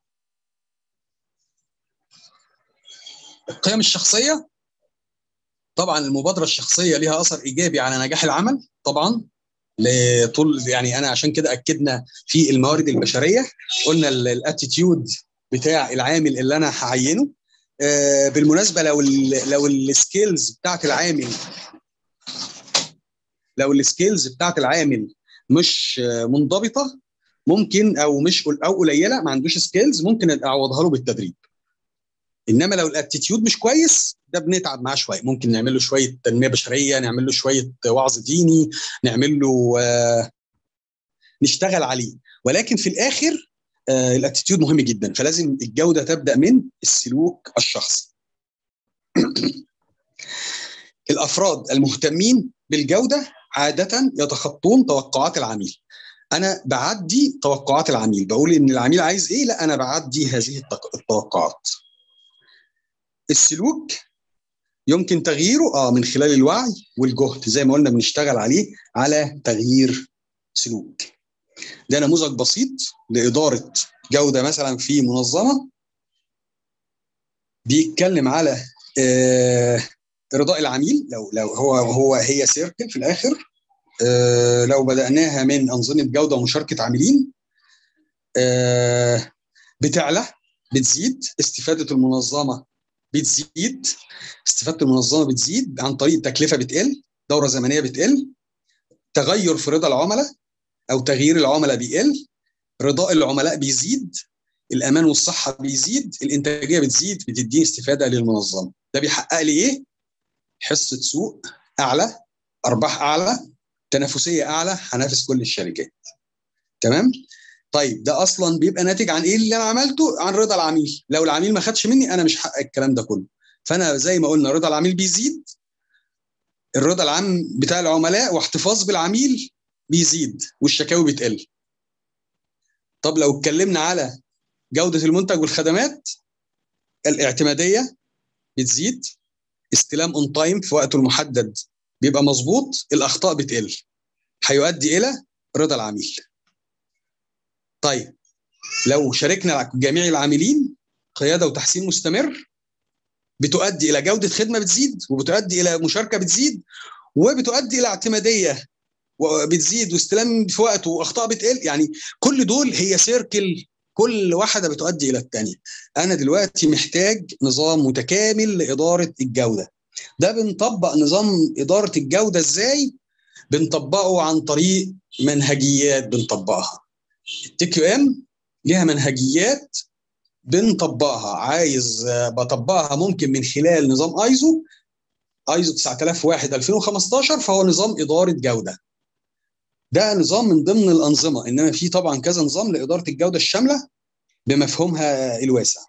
Speaker 3: القيم الشخصيه طبعا المبادره الشخصيه ليها اثر ايجابي على نجاح العمل طبعا لطول يعني انا عشان كده اكدنا في الموارد البشريه قلنا الاتيتيود بتاع العامل اللي انا هعينه آه بالمناسبه لو ال لو السكيلز بتاعت العامل لو السكيلز بتاعت العامل مش منضبطه ممكن او مش او قليله ما عندوش سكيلز ممكن اعوضها له بالتدريب انما لو الاتيتيود مش كويس ده بنتعب معاه شويه ممكن نعمل له شويه تنميه بشريه نعمل له شويه وعظ ديني نعمل له آه نشتغل عليه ولكن في الاخر آه الاتيتيود مهم جدا فلازم الجوده تبدا من السلوك الشخصي الافراد المهتمين بالجوده عاده يتخطون توقعات العميل انا بعدي توقعات العميل بقول ان العميل عايز ايه لا انا بعدي هذه التوقعات السلوك يمكن تغييره اه من خلال الوعي والجهد زي ما قلنا بنشتغل عليه على تغيير سلوك ده نموذج بسيط لاداره جوده مثلا في منظمه بيتكلم على آه ارضاء العميل لو لو هو هو هي سيركل في الاخر آه لو بداناها من انظمه جوده ومشاركه عاملين آه بتعلى بتزيد استفاده المنظمه بتزيد استفاده المنظمه بتزيد عن طريق تكلفه بتقل دوره زمنيه بتقل تغير في رضا العملاء او تغيير العملاء بيقل رضاء العملاء بيزيد الامان والصحه بيزيد الانتاجيه بتزيد بتديني استفاده للمنظمه ده بيحقق لي ايه حصه سوق اعلى ارباح اعلى تنافسيه اعلى هنافس كل الشركات تمام طيب ده اصلا بيبقى ناتج عن ايه اللي انا عملته عن رضا العميل لو العميل ما خدش مني انا مش هحقق الكلام ده كله فانا زي ما قلنا رضا العميل بيزيد الرضا العام بتاع العملاء واحتفاظ بالعميل بيزيد والشكاوي بتقل طب لو اتكلمنا على جودة المنتج والخدمات الاعتمادية بتزيد استلام اون تايم في وقته المحدد بيبقى مظبوط الاخطاء بتقل هيؤدي الى رضا العميل طيب لو شاركنا جميع العاملين قياده وتحسين مستمر بتؤدي الى جوده خدمه بتزيد وبتؤدي الى مشاركه بتزيد وبتؤدي الى اعتماديه بتزيد واستلام في وقته واخطاء بتقل يعني كل دول هي سيركل كل واحده بتؤدي الى الثانيه انا دلوقتي محتاج نظام متكامل لاداره الجوده ده بنطبق نظام اداره الجوده ازاي بنطبقه عن طريق منهجيات بنطبقها التي كيو ام ليها منهجيات بنطبقها عايز بطبقها ممكن من خلال نظام ايزو ايزو 9001 2015 فهو نظام اداره جوده ده نظام من ضمن الانظمه انما في طبعا كذا نظام لاداره الجوده الشامله بمفهومها الواسع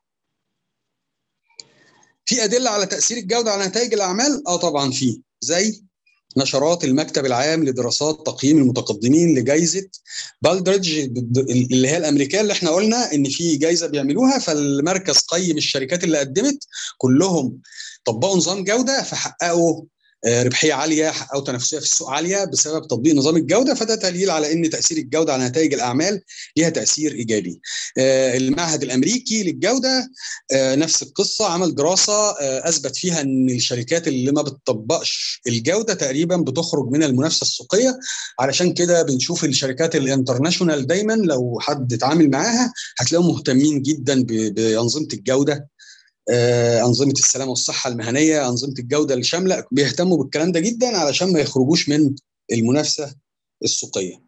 Speaker 3: في ادله على تاثير الجوده على نتائج الاعمال اه طبعا في زي نشرات المكتب العام لدراسات تقييم المتقدمين لجائزه بالدريدج اللي هي الامريكيه اللي احنا قلنا ان في جائزه بيعملوها فالمركز قيم الشركات اللي قدمت كلهم طبقوا نظام جوده فحققوا ربحيه عاليه او تنافسيه في السوق عاليه بسبب تطبيق نظام الجوده فده دليل على ان تاثير الجوده على نتائج الاعمال ليها تاثير ايجابي. المعهد الامريكي للجوده نفس القصه عمل دراسه اثبت فيها ان الشركات اللي ما بتطبقش الجوده تقريبا بتخرج من المنافسه السوقيه علشان كده بنشوف الشركات الانترناشونال دايما لو حد اتعامل معاها هتلاقيهم مهتمين جدا بانظمه الجوده انظمه السلامه والصحه المهنيه انظمه الجوده الشامله بيهتموا بالكلام ده جدا علشان ما يخرجوش من المنافسه السوقيه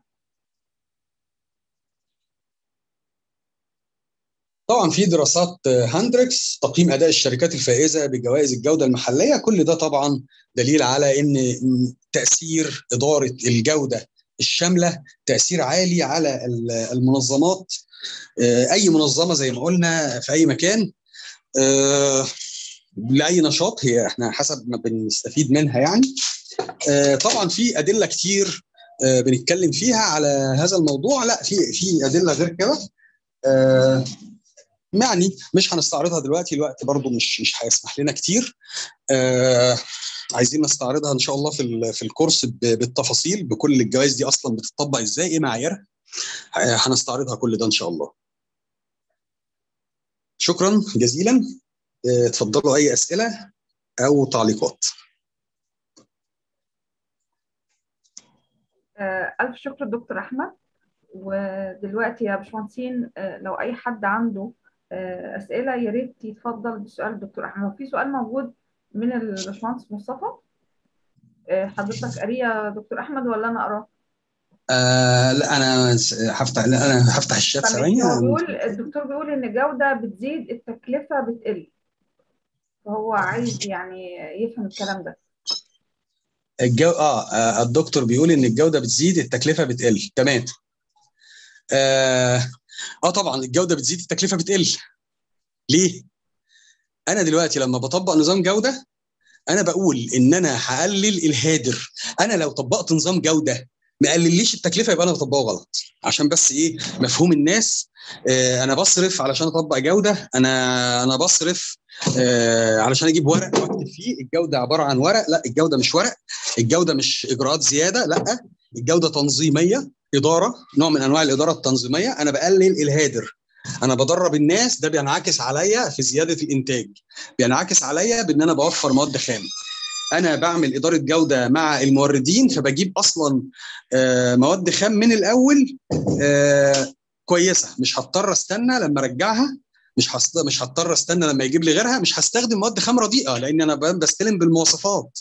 Speaker 3: طبعا في دراسات هاندريكس تقييم اداء الشركات الفائزه بجوائز الجوده المحليه كل ده طبعا دليل على ان تاثير اداره الجوده الشامله تاثير عالي على المنظمات اي منظمه زي ما قلنا في اي مكان آه لاي نشاط هي احنا حسب ما بنستفيد منها يعني آه طبعا في ادله كتير آه بنتكلم فيها على هذا الموضوع لا في في ادله غير كده يعني مش هنستعرضها دلوقتي الوقت برضو مش مش هيسمح لنا كتير عايزين نستعرضها ان شاء الله في في الكورس بالتفاصيل بكل الجوائز دي اصلا بتطبق ازاي ايه معاييرها هنستعرضها كل ده ان شاء الله شكرا جزيلا اتفضلوا اي اسئله او تعليقات
Speaker 2: الف شكر دكتور احمد ودلوقتي يا باشمهندسين لو اي حد عنده اسئله يا ريت يتفضل بسؤال الدكتور احمد في سؤال موجود من الباشمهندس مصطفى حضرتك قاريه يا دكتور احمد ولا انا اقراه؟
Speaker 3: آه لا انا هفتح لا انا هفتح الشات ثواني
Speaker 2: هو بيقول الدكتور بيقول ان الجوده بتزيد التكلفه بتقل فهو عايز يعني يفهم الكلام ده
Speaker 3: الجو اه الدكتور بيقول ان الجوده بتزيد التكلفه بتقل تمام آه, اه طبعا الجوده بتزيد التكلفه بتقل ليه انا دلوقتي لما بطبق نظام جوده انا بقول ان انا هقلل الهادر انا لو طبقت نظام جوده ما قلليش التكلفه يبقى انا بطبقه غلط عشان بس ايه مفهوم الناس آه انا بصرف علشان اطبق جوده انا انا بصرف آه علشان اجيب ورق واكتب فيه الجوده عباره عن ورق لا الجوده مش ورق الجوده مش اجراءات زياده لا الجوده تنظيميه اداره نوع من انواع الاداره التنظيميه انا بقلل الهادر انا بدرب الناس ده بينعكس عليا في زياده الانتاج بينعكس عليا بان انا بوفر مواد خام انا بعمل اداره جوده مع الموردين فبجيب اصلا مواد خام من الاول كويسه مش هضطر استنى لما ارجعها مش هست... مش هضطر استنى لما يجيب لي غيرها مش هستخدم مواد خام رديئه لان انا بستلم بالمواصفات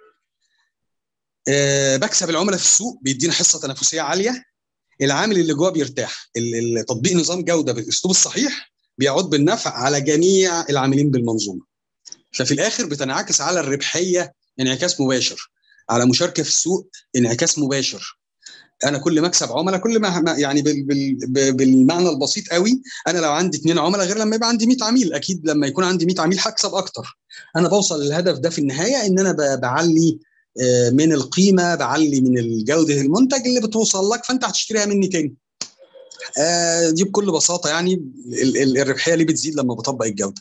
Speaker 3: أه بكسب العملاء في السوق بيدينا حصه تنافسيه عاليه العامل اللي جوه بيرتاح تطبيق نظام جوده بالاسلوب الصحيح بيعود بالنفع على جميع العاملين بالمنظومه ففي الاخر بتنعكس على الربحيه انعكاس مباشر على مشاركه في السوق انعكاس مباشر انا كل ما اكسب عملاء كل ما يعني بال بال بالمعنى البسيط قوي انا لو عندي اثنين عملاء غير لما يبقى عندي 100 عميل اكيد لما يكون عندي 100 عميل هكسب اكتر انا بوصل للهدف ده في النهايه ان انا بعلي من القيمه بعلي من جوده المنتج اللي بتوصل لك فانت هتشتريها مني تاني دي بكل بساطه يعني الربحيه ليه بتزيد لما بطبق الجوده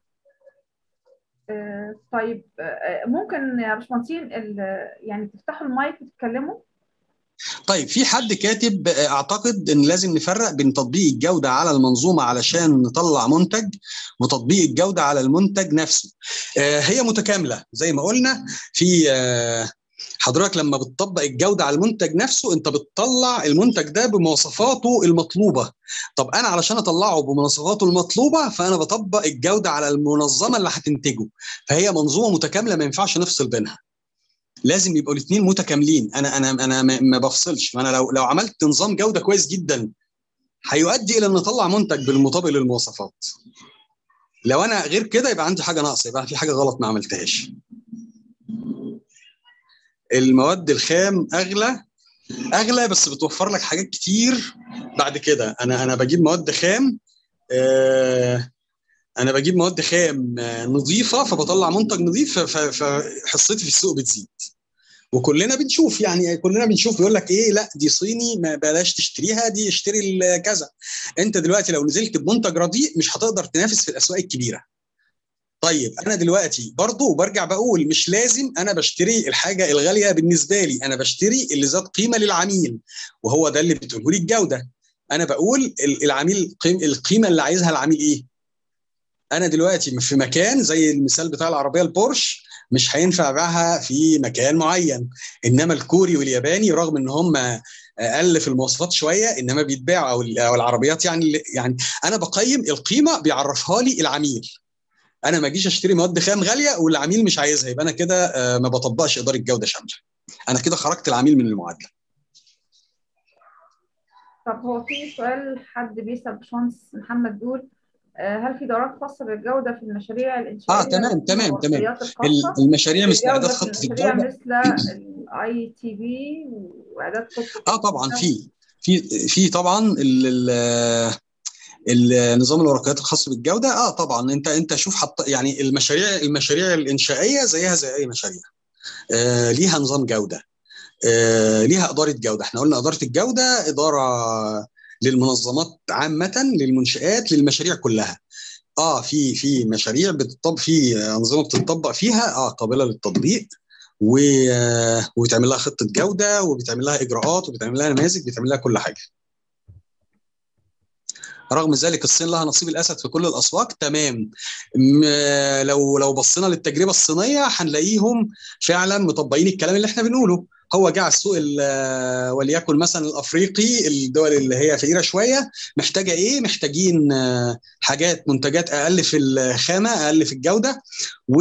Speaker 2: طيب ممكن يا باشمهندسين يعني تفتحوا المايك وتتكلموا
Speaker 3: طيب في حد كاتب اعتقد ان لازم نفرق بين تطبيق الجوده على المنظومه علشان نطلع منتج وتطبيق الجوده على المنتج نفسه هي متكامله زي ما قلنا في حضرتك لما بتطبق الجوده على المنتج نفسه انت بتطلع المنتج ده بمواصفاته المطلوبه طب انا علشان اطلعه بمواصفاته المطلوبه فانا بطبق الجوده على المنظمه اللي هتنتجه فهي منظومه متكامله ما ينفعش نفصل بينها لازم يبقوا الاثنين متكاملين انا انا انا ما بفصلش انا لو لو عملت نظام جوده كويس جدا هيؤدي الى ان اطلع منتج بالمطابق للمواصفات لو انا غير كده يبقى عندي حاجه ناقصه يبقى في حاجه غلط ما عملتهاش المواد الخام اغلى اغلى بس بتوفر لك حاجات كتير بعد كده انا انا بجيب مواد خام آه انا بجيب مواد خام نظيفه فبطلع منتج نظيف فحصتي في السوق بتزيد وكلنا بنشوف يعني كلنا بنشوف بيقول لك ايه لا دي صيني ما بلاش تشتريها دي اشتري كذا انت دلوقتي لو نزلت بمنتج رديء مش هتقدر تنافس في الاسواق الكبيره طيب انا دلوقتي برضو برجع بقول مش لازم انا بشتري الحاجه الغاليه بالنسبه لي انا بشتري اللي ذات قيمه للعميل وهو ده اللي بتقوله لي الجوده انا بقول العميل القيمه اللي عايزها العميل ايه انا دلوقتي في مكان زي المثال بتاع العربيه البورش مش هينفع ابيعها في مكان معين انما الكوري والياباني رغم ان هم اقل في المواصفات شويه انما بيتباعوا او او العربيات يعني يعني انا بقيم القيمه بيعرفها لي العميل انا ما اجيش اشتري مواد خام غاليه والعميل مش عايزها يبقى انا كده ما بطبقش اداره جوده شامله انا كده خرجت العميل من المعادله
Speaker 2: طب هو في سؤال حد بيسال باشمهندس محمد دول هل في دورات خاصه بالجوده في المشاريع الانشائيه؟
Speaker 3: اه تمام تمام تمام المشاريع مستعدات خط
Speaker 2: الجوده مثل الاي تي بي واعداد خط
Speaker 3: اه طبعا في في في طبعا النظام الورقيات الخاص بالجوده اه طبعا انت انت شوف حط يعني المشاريع المشاريع الانشائيه زيها زي اي مشاريع آه ليها نظام جوده آه ليها اداره جوده احنا قلنا اداره الجوده اداره للمنظمات عامه للمنشات للمشاريع كلها اه في في مشاريع بتطبق في انظمه بتطبق فيها اه قابله للتطبيق و... وبيتعمل لها خطه جوده وبيتعمل لها اجراءات وبيتعمل لها نماذج بيتعمل لها كل حاجه رغم ذلك الصين لها نصيب الاسد في كل الاسواق تمام لو لو بصينا للتجربه الصينيه هنلاقيهم فعلا مطبقين الكلام اللي احنا بنقوله هو جه على السوق وليكن مثلا الافريقي الدول اللي هي فقيره شويه محتاجه ايه؟ محتاجين حاجات منتجات اقل في الخامه اقل في الجوده و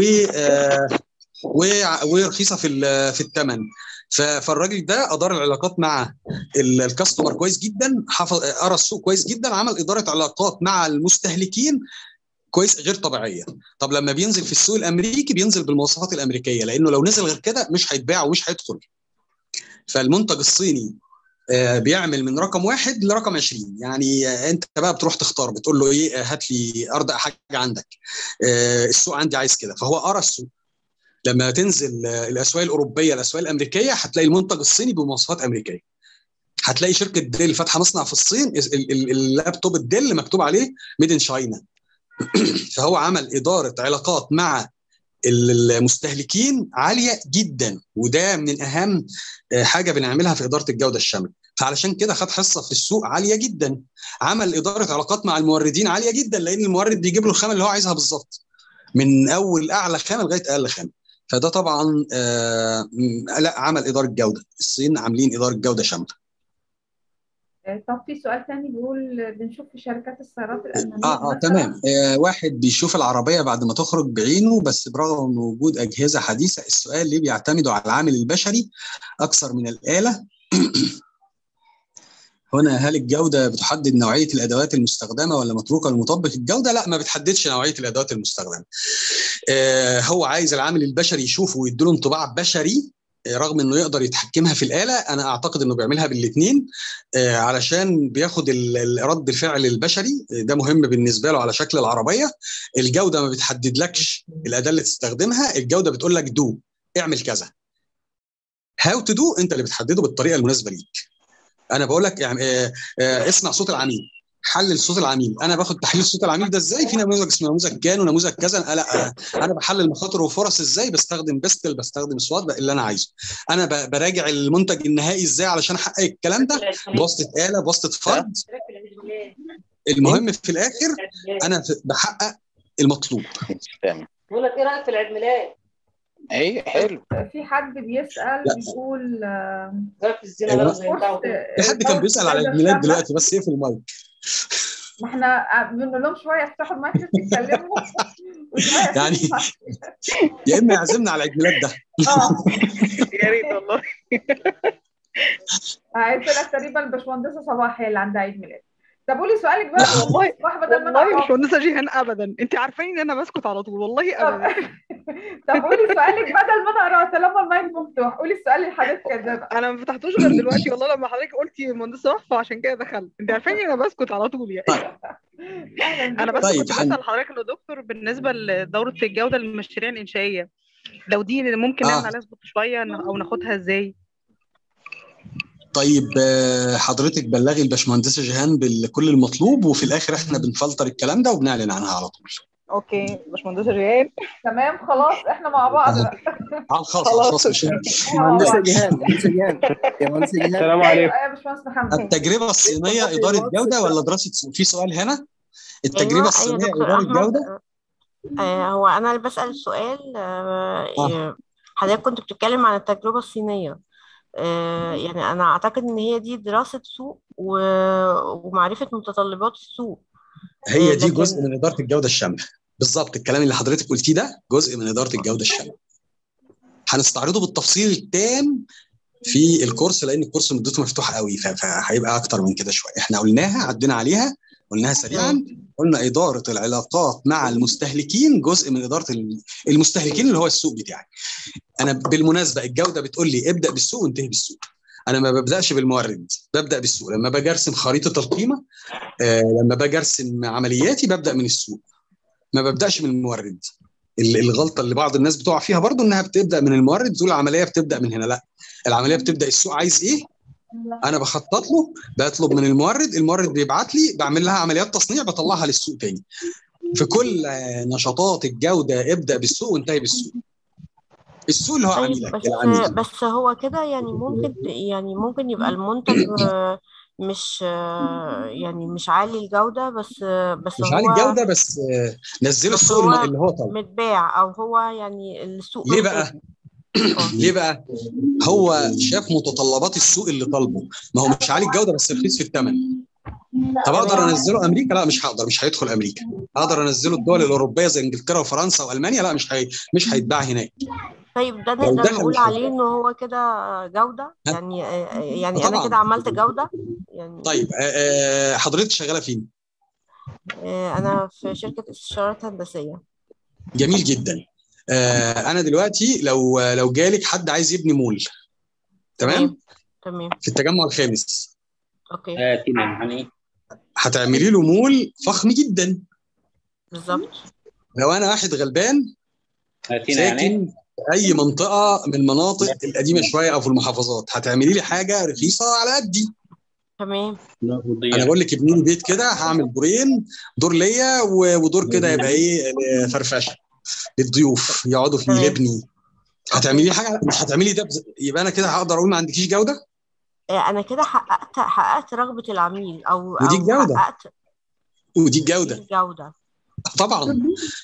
Speaker 3: ورخيصه في في الثمن فالراجل ده ادار العلاقات مع الكاستمر كويس جدا حفظ قرا السوق كويس جدا عمل اداره علاقات مع المستهلكين كويس غير طبيعيه طب لما بينزل في السوق الامريكي بينزل بالمواصفات الامريكيه لانه لو نزل غير كده مش هيتباع ومش هيدخل فالمنتج الصيني بيعمل من رقم واحد لرقم 20 يعني انت بقى بتروح تختار بتقول له ايه هات لي ارضى حاجه عندك السوق عندي عايز كده فهو قرا السوق لما تنزل الاسواق الاوروبيه الاسواق الامريكيه هتلاقي المنتج الصيني بمواصفات امريكيه هتلاقي شركه ديل فاتحه مصنع في الصين اللابتوب الديل مكتوب عليه ميد ان شاينا فهو عمل اداره علاقات مع المستهلكين عاليه جدا وده من اهم حاجه بنعملها في اداره الجوده الشامله فعلشان كده خد حصه في السوق عاليه جدا عمل اداره علاقات مع الموردين عاليه جدا لان المورد بيجيب له الخامه اللي هو عايزها بالظبط من اول اعلى خامه لغايه اقل خامه فده طبعا آه لا عمل اداره جوده الصين عاملين اداره جوده شامله
Speaker 2: طب في سؤال تاني بيقول بنشوف في شركات السيارات الالمانيه
Speaker 3: اه اه تمام آه واحد بيشوف العربيه بعد ما تخرج بعينه بس برغم وجود اجهزه حديثه السؤال ليه بيعتمدوا على العامل البشري اكثر من الاله هنا هل الجوده بتحدد نوعيه الادوات المستخدمه ولا متروكه لمطبق الجوده؟ لا ما بتحددش نوعيه الادوات المستخدمه. آه هو عايز العامل البشري يشوفه ويديله انطباع بشري رغم انه يقدر يتحكمها في الاله انا اعتقد انه بيعملها بالاثنين آه علشان بياخد رد الفعل البشري ده مهم بالنسبه له على شكل العربيه الجوده ما بتحددلكش الاداه اللي تستخدمها الجوده بتقول لك دو اعمل كذا هاو تو دو انت اللي بتحدده بالطريقه المناسبه ليك انا بقول لك يعني آه آه اسمع صوت العميل حلل صوت العميل انا باخد تحليل صوت العميل ده ازاي في نموذج اسمه نموذج كان ونموذج كذا لا انا بحلل مخاطر وفرص ازاي بستخدم بيستل بستخدم سوات اللي انا عايزه انا براجع المنتج النهائي ازاي علشان احقق الكلام ده بواسطه اله بواسطه فرد المهم في الاخر انا بحقق المطلوب
Speaker 5: بقول لك ايه رايك في العيد ميلاد
Speaker 1: اي حلو
Speaker 2: في حد بيسال بيقول
Speaker 5: في الزنا
Speaker 3: في حد كان بيسال على الميلاد دلوقتي بس اقفل المايك
Speaker 2: ما احنا بنقول لهم شويه افتحوا المايك تتكلموا
Speaker 3: يعني يا اما يعزمنا على العيد ميلاد ده
Speaker 2: اه
Speaker 5: يا ريت والله
Speaker 2: قلت لك تقريبا الباشمهندسه صباح هي اللي عندها عيد ميلاد طب قولي سؤالك بقى
Speaker 6: لا والله
Speaker 2: صباح بدل ما
Speaker 6: والله مش مهندسه جيهان ابدا انت عارفين ان انا بسكت على طول والله ابدا
Speaker 2: طب قولي سؤالك بدل ما انا اقرا طالما المايك مفتوح قولي السؤال اللي حضرتك كده بقى
Speaker 6: انا ما فتحتوش غير دلوقتي والله لما حضرتك قلتي مهندسه صباح فعشان كده دخلت انت عارفين ان انا بسكت على طول يعني انا بس
Speaker 3: طيب،
Speaker 6: كنت
Speaker 3: حن-
Speaker 6: بسال حضرتك يا دكتور بالنسبه لدوره الجوده للمشاريع الانشائيه لو دي ممكن
Speaker 3: آه.
Speaker 6: نعمل عليها سبوت شويه او ناخدها ازاي
Speaker 3: طيب آه، حضرتك بلغي الباشمهندسه جيهان بكل المطلوب وفي الاخر احنا بنفلتر الكلام ده وبنعلن عنها على طول
Speaker 6: اوكي باشمهندس ريان
Speaker 2: تمام خلاص احنا مع بعض بقى
Speaker 3: على الخاص على الخاص مش
Speaker 7: مهندسة جيهان مهندسة جيهان يا مهندسة جيهان
Speaker 5: السلام
Speaker 2: ايوه
Speaker 5: عليكم
Speaker 2: ايوه يا باشمهندس محمد
Speaker 3: التجربه الصينيه اداره جوده ولا دراسه سوق في سؤال هنا التجربه
Speaker 8: أيوة
Speaker 3: الصينيه
Speaker 8: دكتور
Speaker 3: اداره
Speaker 8: أحمد
Speaker 3: جوده
Speaker 8: آه، هو أنا اللي بسأل السؤال آه،
Speaker 3: آه.
Speaker 8: حضرتك كنت بتتكلم عن التجربة الصينية آه، يعني أنا أعتقد إن هي دي دراسة سوق و- ومعرفة متطلبات السوق
Speaker 3: هي
Speaker 8: آه،
Speaker 3: دي
Speaker 8: لكن
Speaker 3: جزء من اداره الجوده الشامله بالظبط الكلام اللي حضرتك قلتيه ده جزء من اداره الجوده الشامله هنستعرضه بالتفصيل التام في الكورس لان الكورس مدته مفتوحه قوي ف- فهيبقى اكتر من كده شويه احنا قلناها عدينا عليها قلناها سريعا قلنا اداره العلاقات مع المستهلكين جزء من اداره ال- المستهلكين اللي هو السوق بتاعي انا بالمناسبه الجوده بتقول لي ابدا بالسوق وانتهي بالسوق انا ما ببداش بالمورد ببدا بالسوق لما باجي ارسم خريطه القيمه آه لما باجي ارسم عملياتي ببدا من السوق ما ببداش من المورد ال- الغلطه اللي بعض الناس بتقع فيها برضو انها بتبدا من المورد تقول العمليه بتبدا من هنا لا العمليه بتبدا السوق عايز ايه انا بخطط له بطلب من المورد المورد بيبعت لي بعمل لها عمليات تصنيع بطلعها للسوق تاني في كل آه، نشاطات الجوده ابدا بالسوق وانتهي بالسوق السوق اللي هو
Speaker 8: طيب
Speaker 3: عميلك
Speaker 8: بس
Speaker 3: العميل
Speaker 8: بس هو كده يعني ممكن يعني ممكن يبقى المنتج آه، مش آه، يعني مش عالي الجودة بس آه، بس
Speaker 3: مش
Speaker 8: هو
Speaker 3: عالي الجوده بس آه، نزله
Speaker 8: بس
Speaker 3: السوق
Speaker 8: هو
Speaker 3: الم- اللي هو طالبه
Speaker 8: متباع أو هو يعني السوق
Speaker 3: ليه
Speaker 8: محتاجه
Speaker 3: بقى؟ ليه بقى؟ هو شاف متطلبات السوق اللي طالبه ما هو مش عالي الجوده بس رخيص في الثمن طب اقدر انزله امريكا لا مش هقدر مش هيدخل امريكا اقدر انزله الدول الاوروبيه زي انجلترا وفرنسا والمانيا لا مش هي... مش هيتباع هناك
Speaker 8: طيب ده
Speaker 3: لو
Speaker 8: نقدر
Speaker 3: دخل
Speaker 8: نقول
Speaker 3: مش هيتباع
Speaker 8: عليه إن هو كده جودة
Speaker 3: ها؟
Speaker 8: يعني آه، يعني أنا
Speaker 3: طبعا
Speaker 8: كده عملت جودة يعني
Speaker 3: طيب آه، آه، حضرتك شغاله فين؟
Speaker 8: آه، أنا في شركة استشارات هندسية
Speaker 3: جميل جدا آه، انا دلوقتي لو لو جالك حد عايز يبني مول تمام
Speaker 8: تمام تمام
Speaker 3: في التجمع الخامس
Speaker 8: أوكي
Speaker 3: هتعملي له مول فخم جدا
Speaker 8: بالظبط
Speaker 3: لو انا واحد غلبان ساكن في اي منطقه من المناطق القديمه شويه او في المحافظات هتعملي لي حاجه رخيصه على قدي
Speaker 8: تمام
Speaker 3: انا بقول لك ابني لي بيت كده هعمل دورين دور ليا و- ودور كده يبقى ايه فرفشه للضيوف يقعدوا فيه
Speaker 8: تمام
Speaker 3: يبني هتعملي لي حاجه مش هتعملي ده بز... يبقى انا كده هقدر اقول ما عندكيش جوده
Speaker 8: آه، أنا كده حققت حققت رغبة العميل أو
Speaker 3: ودي
Speaker 8: أو
Speaker 3: الجوده
Speaker 8: حققت
Speaker 3: ودي
Speaker 8: دي
Speaker 3: الجوده
Speaker 8: الجودة
Speaker 3: طبعا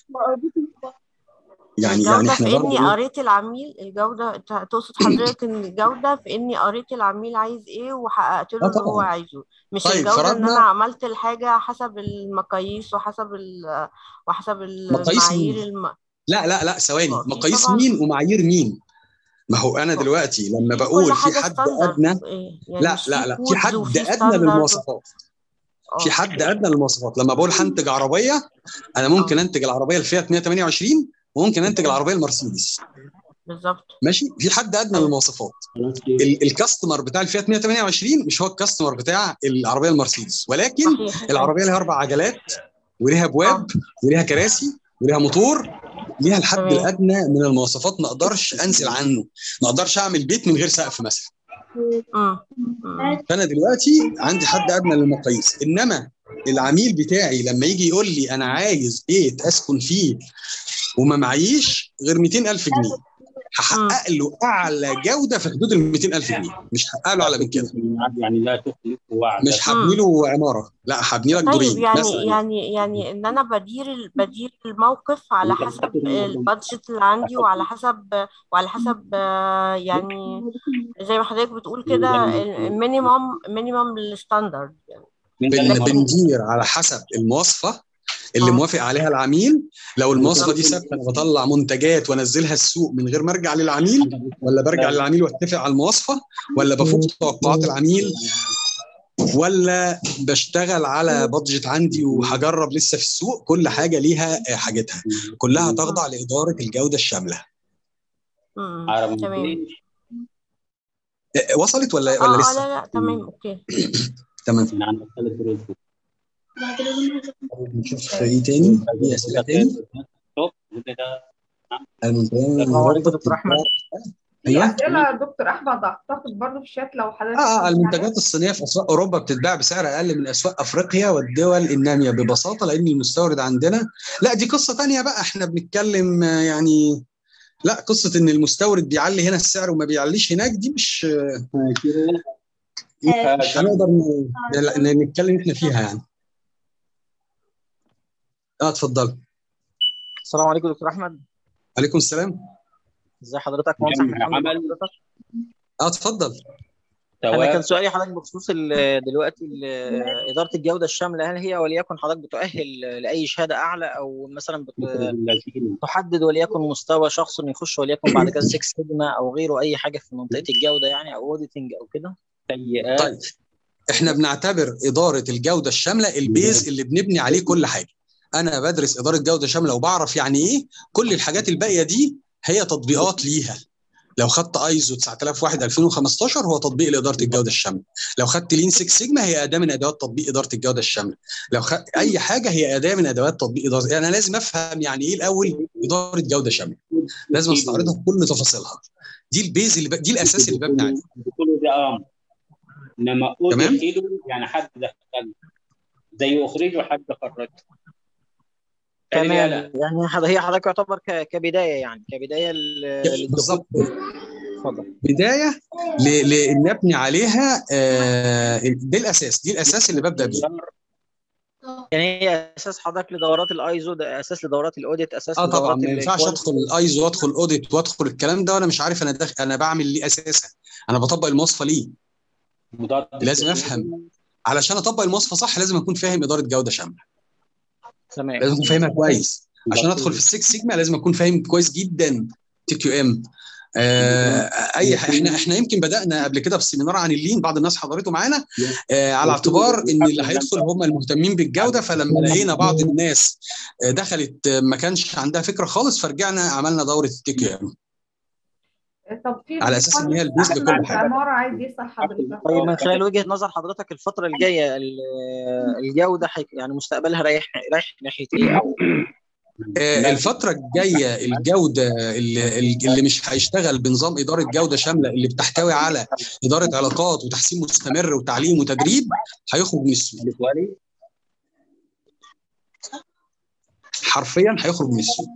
Speaker 3: يعني يعني
Speaker 8: الجودة
Speaker 3: احنا
Speaker 8: في
Speaker 3: برضه
Speaker 8: إني
Speaker 3: ايه
Speaker 8: قريت العميل الجودة أنت تقصد حضرتك إن الجودة في إني قريت العميل عايز إيه وحققت له
Speaker 3: اه
Speaker 8: اللي هو
Speaker 3: طبعا
Speaker 8: عايزه مش
Speaker 3: طيب
Speaker 8: الجودة إن أنا
Speaker 3: فرضنا
Speaker 8: عملت الحاجة حسب المقاييس وحسب ال وحسب
Speaker 3: مقاييس
Speaker 8: المعايير
Speaker 3: مين؟
Speaker 8: الم...
Speaker 3: لا لا لا ثواني
Speaker 8: اه في
Speaker 3: مقاييس
Speaker 8: طبعا
Speaker 3: مين ومعايير مين ما هو انا دلوقتي لما
Speaker 8: في كل
Speaker 3: بقول في
Speaker 8: حاجة
Speaker 3: حد
Speaker 8: ستاندرد
Speaker 3: ادنى
Speaker 8: يعني
Speaker 3: لا
Speaker 8: مش في
Speaker 3: لا لا في
Speaker 8: كودز
Speaker 3: حد
Speaker 8: وفي
Speaker 3: ادنى
Speaker 8: ستاندرد
Speaker 3: للمواصفات في
Speaker 8: اه
Speaker 3: حد ادنى للمواصفات لما بقول هنتج عربيه انا ممكن
Speaker 8: اه
Speaker 3: انتج العربيه الفيات 128 وممكن انتج
Speaker 8: تمام
Speaker 3: العربيه المرسيدس
Speaker 8: بالظبط
Speaker 3: ماشي في حد ادنى
Speaker 8: ايوه
Speaker 3: للمواصفات ال- الكاستمر بتاع الفيات 128 مش هو الكاستمر بتاع العربيه المرسيدس ولكن
Speaker 8: صحيح
Speaker 3: العربيه
Speaker 8: ايوه
Speaker 3: لها اربع عجلات وليها
Speaker 8: اه
Speaker 3: ابواب وليها كراسي وليها موتور ليها الحد
Speaker 8: تمام
Speaker 3: الادنى من المواصفات ما اقدرش انزل عنه ما اقدرش اعمل بيت من غير سقف مثلا
Speaker 8: امم امم
Speaker 3: فانا دلوقتي عندي حد ادنى للمقاييس انما العميل بتاعي لما يجي يقول لي انا عايز بيت اسكن فيه وما معيش غير 200000 جنيه
Speaker 8: امم
Speaker 3: هحقق له اعلى جوده في حدود ال 200000 جنيه مش هحقق له اعلى من كده
Speaker 9: يعني لا تخلف وعد
Speaker 3: مش هبني
Speaker 8: امم
Speaker 3: له عماره لا هبني لك
Speaker 8: طيب
Speaker 3: دورين
Speaker 8: يعني
Speaker 3: مثلا
Speaker 8: يعني يعني ان انا بدير ال- بدير الموقف على حسب البادجت اللي عندي وعلى حسب وعلى حسب آه، يعني زي ما حضرتك بتقول كده المينيمم مينيمم الستاندرد يعني
Speaker 9: من ده
Speaker 3: بن
Speaker 9: للمرة
Speaker 3: بندير على حسب المواصفه اللي
Speaker 8: اه
Speaker 3: موافق عليها العميل لو المواصفه دي
Speaker 8: بالظبط
Speaker 3: ثابته انا بطلع منتجات وانزلها السوق من غير ما ارجع للعميل ولا برجع للعميل واتفق على المواصفه ولا بفوق توقعات العميل ولا بشتغل على بادجت عندي وهجرب لسه في السوق كل حاجه ليها آه، حاجتها كلها تخضع لاداره الجوده الشامله
Speaker 8: امم
Speaker 9: عرب
Speaker 8: تمام
Speaker 3: آه، وصلت ولا
Speaker 8: اه
Speaker 3: ولا
Speaker 8: اه
Speaker 3: لسه
Speaker 8: لا لا تمام اوكي
Speaker 3: تمام
Speaker 9: من عندك ثلاث دروس
Speaker 3: نشوف ايه تاني في اسئله تاني المنتجات
Speaker 7: السلام عليكم دكتور احمد
Speaker 2: في
Speaker 3: أيوة.
Speaker 2: اسئله يا دكتور احمد اعتقد برضه في الشات لو حضرتك
Speaker 3: اه اه
Speaker 2: تسمعني.
Speaker 3: المنتجات الصينيه في اسواق اوروبا بتتباع بسعر اقل من اسواق افريقيا والدول الناميه ببساطه لان المستورد عندنا لا دي قصه تانية بقى احنا بنتكلم آه، يعني لا قصه ان المستورد بيعلي هنا السعر وما بيعليش هناك دي مش مش هنقدر ن- ن- نتكلم احنا فيها يعني اه اتفضل
Speaker 10: السلام عليكم دكتور احمد
Speaker 3: عليكم السلام
Speaker 10: ازي حضرتك مهندس احمد حمدي
Speaker 9: عمل
Speaker 10: حضرتك
Speaker 3: اه اتفضل
Speaker 10: انا كان
Speaker 9: ثواب
Speaker 10: سؤالي حضرتك بخصوص ال- دلوقتي ال- اداره الجوده الشامله هل هي وليكن حضرتك بتؤهل لاي شهاده اعلى او مثلا بت-
Speaker 9: الذين
Speaker 10: تحدد وليكن مستوى شخص انه يخش وليكن بعد كده 6 سيجما او غيره اي حاجه في منطقه الجوده يعني او اوديتنج او كده
Speaker 9: سيئات
Speaker 3: طيب احنا بنعتبر اداره الجوده الشامله البيز اللي بنبني عليه كل حاجه انا بدرس اداره جوده شامله وبعرف يعني ايه كل الحاجات الباقيه دي هي تطبيقات ليها لو خدت ايزو 9001 2015 هو تطبيق لاداره الجوده الشامله لو خدت لين 6 سيجما هي اداه من ادوات تطبيق اداره الجوده الشامله لو خ... اي حاجه هي اداه من ادوات تطبيق اداره يعني انا لازم افهم يعني ايه الاول اداره جوده شامله لازم استعرضها بكل تفاصيلها دي البيز اللي ب... دي الاساس اللي ببني عليه
Speaker 9: كله ده امر انما
Speaker 3: تمام.
Speaker 9: ادخله يعني حد دخل زي اخرجه حد خرجه
Speaker 10: تمام
Speaker 9: يعني
Speaker 10: يعني حض- هي حضرتك يعتبر ك- كبدايه يعني كبدايه ل- للدخول
Speaker 3: بالظبط
Speaker 10: اتفضل
Speaker 3: بدايه ل- لان ابني عليها آه، دي الاساس دي الاساس اللي ببدا بيه
Speaker 10: يعني هي اساس حضرتك لدورات الايزو ده اساس لدورات الاوديت اساس
Speaker 3: اه طبعا
Speaker 10: لدورات
Speaker 3: ما ينفعش
Speaker 10: الكواليتي.
Speaker 3: ادخل الايزو وادخل اوديت وادخل الكلام ده وانا مش عارف انا داخل انا بعمل ليه اساسا انا بطبق المواصفه ليه
Speaker 9: مضاد
Speaker 3: لازم افهم علشان اطبق المواصفه صح لازم اكون فاهم اداره جوده شامله
Speaker 10: تمام
Speaker 3: لازم اكون فاهمها كويس عشان ادخل في السكس سيجما لازم اكون فاهم كويس جدا تي كيو ام آه اي ح- احنا احنا يمكن بدانا قبل كده في سيمينار عن اللين بعض الناس حضرته معانا آه على اعتبار ان اللي هيدخل هم المهتمين بالجوده فلما لقينا بعض الناس آه دخلت آه، ما كانش عندها فكره خالص فرجعنا عملنا دوره التي كيو ام
Speaker 2: طب في
Speaker 3: على أساس إن هي البيز لكل
Speaker 2: أحمد
Speaker 3: حاجة.
Speaker 2: عمارة عايز يسأل حضرتك
Speaker 10: طيب من خلال وجهه نظر حضرتك الفتره الجايه ال- الجوده حي... يعني مستقبلها رايح رايح ناحيه ايه او
Speaker 3: آه، الفترة الجاية الجودة اللي, اللي مش هيشتغل بنظام إدارة جودة شاملة اللي بتحتوي على إدارة علاقات وتحسين مستمر وتعليم وتدريب هيخرج من السوق حرفيا هيخرج من السوق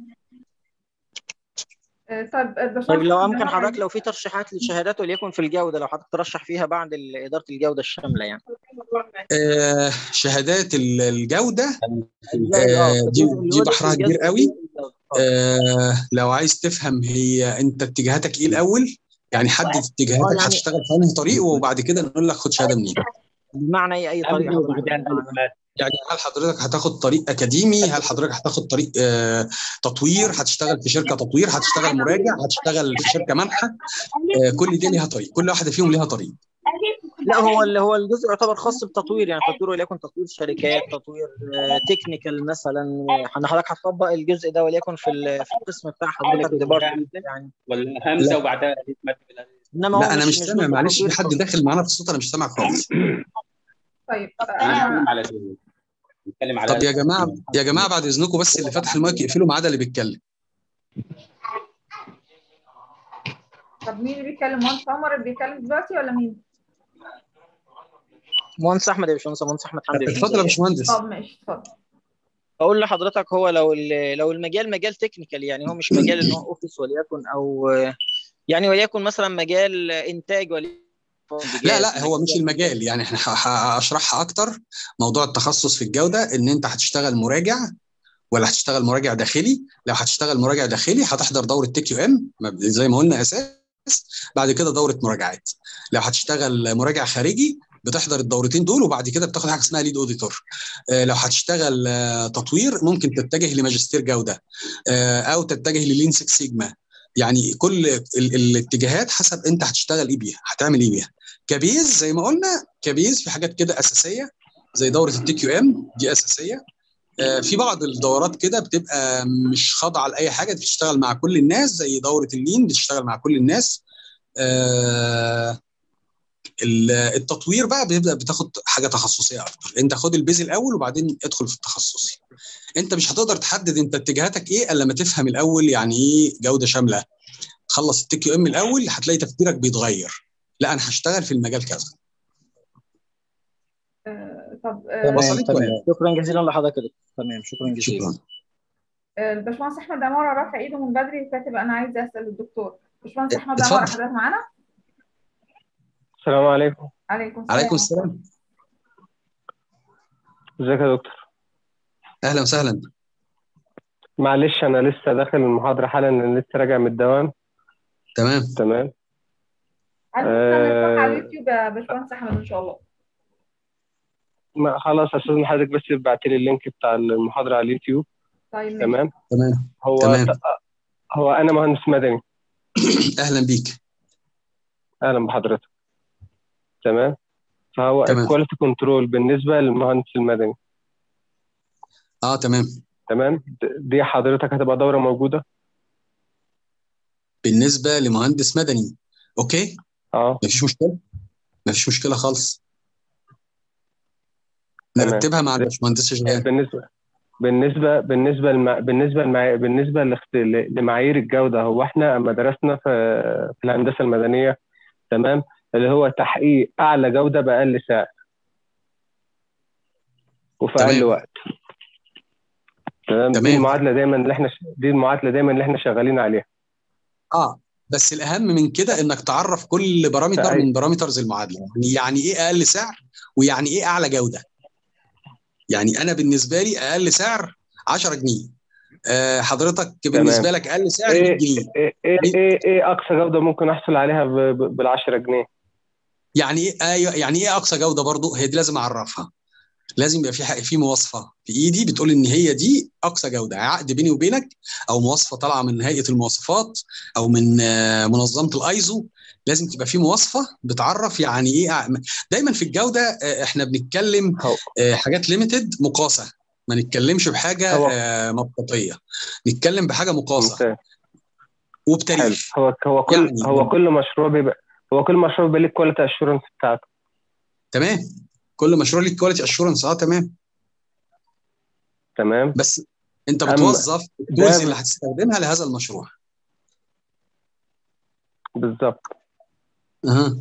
Speaker 2: آه، طيب الباشمهندس
Speaker 10: طيب لو امكن
Speaker 2: عمارة
Speaker 10: حضرتك لو في ترشيحات للشهادات وليكن في الجوده لو حضرتك ترشح فيها بعد ال- اداره الجوده الشامله يعني
Speaker 3: آه، شهادات ال- الجودة
Speaker 10: ازاي اه
Speaker 3: آه،
Speaker 10: في
Speaker 3: دي
Speaker 10: الجزء
Speaker 3: دي
Speaker 10: الأوديت
Speaker 3: بحرها
Speaker 10: والجزء
Speaker 3: كبير قوي
Speaker 10: الجودة.
Speaker 3: آه، لو عايز تفهم هي أنت اتجاهاتك إيه الأول يعني حدد
Speaker 10: اه
Speaker 3: اتجاهاتك
Speaker 10: يعني
Speaker 3: هتشتغل في أنهي طريق وبعد كده نقول لك خد شهادة منين
Speaker 10: بمعنى ايه اي طريقه
Speaker 9: قبل
Speaker 10: حضرتك
Speaker 9: وبعدين
Speaker 10: بتتكلم عنها؟
Speaker 3: يعني هل حضرتك هتاخد طريق اكاديمي هل حضرتك هتاخد طريق آه، تطوير هتشتغل في شركه تطوير هتشتغل مراجع هتشتغل في شركه منحه آه، كل دي ليها طريق كل واحده فيهم ليها طريق
Speaker 10: لا هو اللي هو الجزء يعتبر خاص بالتطوير يعني تطوير وليكن تطوير شركات تطوير تكنيكال مثلا آه، حضرتك هتطبق الجزء ده وليكن في ال- في القسم بتاع حضرتك ديبارتمنت يعني
Speaker 9: ولا همزه
Speaker 3: لا
Speaker 9: وبعدها مد
Speaker 10: انما هو
Speaker 3: لا انا
Speaker 10: مش
Speaker 3: مش
Speaker 10: مش
Speaker 3: سامع
Speaker 10: جزء
Speaker 3: معلش
Speaker 10: تطوير
Speaker 3: في حد
Speaker 10: خالص
Speaker 3: داخل معانا في الصوت انا مش سامع خالص
Speaker 2: طيب
Speaker 9: انا
Speaker 2: انا
Speaker 9: بتكلم على دول بتكلم على
Speaker 3: طب يا جماعه يا جماعه بعد اذنكم بس اللي فاتح المايك يقفلوا ما عدا اللي بيتكلم
Speaker 2: طب مين اللي بيتكلم مهندس عمر اللي بيتكلم دلوقتي ولا مين؟
Speaker 10: مهندس احمد يا باشمهندس مهندس احمد حمدي يا
Speaker 3: اتفضل يا
Speaker 10: باشمهندس
Speaker 3: باشمهندس
Speaker 2: طب ماشي اتفضل
Speaker 10: اقول لحضرتك هو لو ال- لو المجال مجال تكنيكال يعني هو مش مجال ان هو اوفيس وليكن او يعني وليكن مثلا مجال انتاج وليكن
Speaker 3: لا لا هو مش المجال يعني احنا ه- هشرحها اكتر موضوع التخصص في الجوده ان انت هتشتغل مراجع ولا هتشتغل مراجع داخلي لو هتشتغل مراجع داخلي هتحضر دوره تي كيو ام زي ما قلنا اساس بعد كده دوره مراجعات لو هتشتغل مراجع خارجي بتحضر الدورتين دول وبعد كده بتاخد حاجه اسمها ليد اوديتور آه، لو هتشتغل آه، تطوير ممكن تتجه لماجستير جوده آه، او تتجه للين 6 سيجما يعني كل ال- الاتجاهات حسب انت هتشتغل ايه بيها هتعمل ايه بيها كبيز زي ما قلنا كبيز في حاجات كده اساسيه زي دوره التي كيو ام دي اساسيه آه، في بعض الدورات كده بتبقى مش خاضعه لاي حاجه بتشتغل مع كل الناس زي دوره اللين بتشتغل مع كل الناس آه، ال- التطوير بقى بيبدا بتاخد حاجه تخصصيه اكتر انت خد البيز الاول وبعدين ادخل في التخصصي انت مش هتقدر تحدد انت اتجاهاتك ايه الا لما تفهم الاول يعني ايه جوده شامله خلص التي كيو ام الاول هتلاقي تفكيرك بيتغير لا انا هشتغل في المجال كذا
Speaker 2: آه، طب
Speaker 10: تمام
Speaker 2: آه،
Speaker 3: وصلت
Speaker 10: تمام
Speaker 3: ولا
Speaker 10: شكرا جزيلا لحضرتك يا دكتور. تمام شكرا جزيلا
Speaker 3: شكرا
Speaker 2: آه، الباشمهندس احمد عماره رافع ايده من بدري كاتب انا عايز اسال الدكتور باشمهندس احمد عماره
Speaker 3: اتفضل
Speaker 2: حضرتك معانا
Speaker 11: السلام عليكم
Speaker 2: عليكم
Speaker 3: عليكم
Speaker 2: السلام
Speaker 3: السلام
Speaker 11: ازيك يا دكتور
Speaker 3: اهلا وسهلا
Speaker 11: معلش انا لسه داخل المحاضره حالا انا لسه راجع من الدوام
Speaker 3: تمام
Speaker 11: تمام
Speaker 2: عايز نفتح على
Speaker 11: آه
Speaker 2: اليوتيوب يا باشمهندس احمد ان شاء الله
Speaker 11: ما خلاص استاذ حضرتك بس ابعت لي اللينك بتاع المحاضره على اليوتيوب
Speaker 2: طيب ماشي
Speaker 11: تمام
Speaker 3: تمام
Speaker 11: هو
Speaker 3: تمام
Speaker 11: هو انا مهندس مدني
Speaker 3: اهلا بيك
Speaker 11: اهلا بحضرتك تمام فهو
Speaker 3: تمام
Speaker 11: الكواليتي كنترول بالنسبه للمهندس المدني
Speaker 3: اه تمام
Speaker 11: تمام د- دي حضرتك هتبقى دوره موجوده
Speaker 3: بالنسبه لمهندس مدني اوكي
Speaker 11: اه
Speaker 3: مفيش مشكله مفيش مشكله خالص
Speaker 11: تمام
Speaker 3: نرتبها مع
Speaker 11: د-
Speaker 3: الباشمهندس جيهان
Speaker 11: بالنسبه بالنسبه بالنسبه لما بالنسبه لمع... بالنسبه لاخت- ل- لمعايير الجوده هو احنا اما درسنا في في الهندسه المدنيه تمام اللي هو تحقيق اعلى جوده باقل سعر وفي اقل
Speaker 3: تمام
Speaker 11: وقت تمام دي
Speaker 3: تمام
Speaker 11: المعادله دايما اللي احنا دي المعادله دايما اللي احنا شغالين عليها
Speaker 3: اه بس الاهم من كده انك تعرف كل بارامتر
Speaker 11: فأي...
Speaker 3: من بارامترز المعادله يعني يعني ايه اقل سعر ويعني ايه اعلى جوده يعني انا بالنسبه لي اقل سعر 10 جنيه آه حضرتك بالنسبه
Speaker 11: تمام
Speaker 3: لك اقل سعر 100
Speaker 11: ايه
Speaker 3: جنيه
Speaker 11: ايه ايه ايه, إيه اقصى جوده ممكن احصل عليها بال 10 جنيه
Speaker 3: يعني ايه ايوه يعني ايه اقصى جوده برضو هي دي لازم اعرفها لازم يبقى في حق في مواصفه في ايدي بتقول ان هي دي اقصى جوده عقد بيني وبينك او مواصفه طالعه من هيئه المواصفات او من آه، منظمه الايزو لازم تبقى في مواصفه بتعرف يعني ايه أع- دايما في الجوده آه، احنا بنتكلم
Speaker 11: هو
Speaker 3: آه، حاجات ليميتد مقاسه ما نتكلمش بحاجه
Speaker 11: هو
Speaker 3: آه، مطاطيه نتكلم بحاجه مقاسه
Speaker 11: ممتاز حلو
Speaker 3: وبتاريخ
Speaker 11: هو هو كل
Speaker 3: يعني
Speaker 11: هو كل مشروع بيبقى هو كل مشروع بيبقى ليه الكواليتي اشورنس بتاعته
Speaker 3: تمام كل مشروع ليه كواليتي اشورنس اه تمام
Speaker 11: تمام
Speaker 3: بس انت
Speaker 11: اما
Speaker 3: بتوظف التولز اللي
Speaker 11: ده
Speaker 3: هتستخدمها لهذا المشروع
Speaker 11: بالظبط
Speaker 3: اها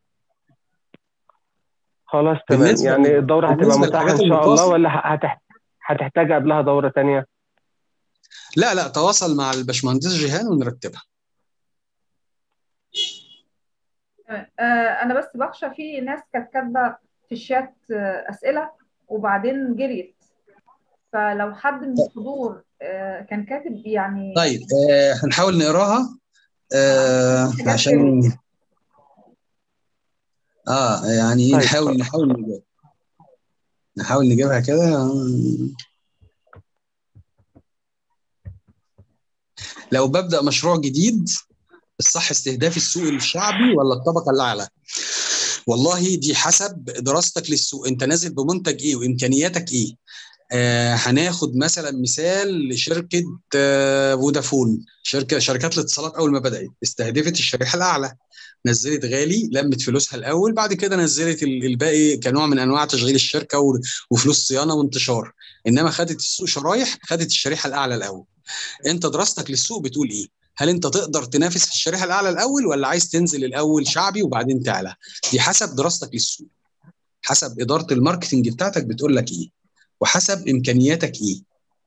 Speaker 11: خلاص تمام
Speaker 3: بالنسبه
Speaker 11: يعني
Speaker 3: لل-
Speaker 11: الدورة هتبقى
Speaker 3: بالنسبه
Speaker 11: متاحة
Speaker 3: للحاجات
Speaker 11: إن شاء الله
Speaker 3: المقاس
Speaker 11: ولا ه- هتح... هتحتاج قبلها دورة تانية؟
Speaker 3: لا لا تواصل مع الباشمهندس جيهان ونرتبها
Speaker 2: تمام. آه، انا بس بخشى في ناس كانت كاتبه في الشات آه، اسئله وبعدين جريت فلو حد من الحضور آه، كان كاتب يعني
Speaker 3: طيب آه هنحاول نقراها آه
Speaker 2: حاجات
Speaker 3: عشان
Speaker 2: جريت
Speaker 3: اه يعني
Speaker 11: طيب
Speaker 3: نحاول نحاول نجيب نحاول نجيبها كده لو ببدأ مشروع جديد الصح استهداف السوق الشعبي ولا الطبقة الأعلى؟ والله دي حسب دراستك للسوق انت نازل بمنتج ايه وامكانياتك ايه آه هناخد مثلا مثال لشركه آه فودافون شركه شركات الاتصالات اول ما بدات استهدفت الشريحه الاعلى نزلت غالي لمت فلوسها الاول بعد كده نزلت ال- الباقي كنوع من انواع تشغيل الشركه و- وفلوس صيانه وانتشار انما خدت السوق شرايح خدت الشريحه الاعلى الاول انت دراستك للسوق بتقول ايه هل انت تقدر تنافس في الشريحه الاعلى الاول ولا عايز تنزل الاول شعبي وبعدين تعلى دي حسب دراستك للسوق حسب اداره الماركتنج بتاعتك بتقول لك ايه وحسب امكانياتك ايه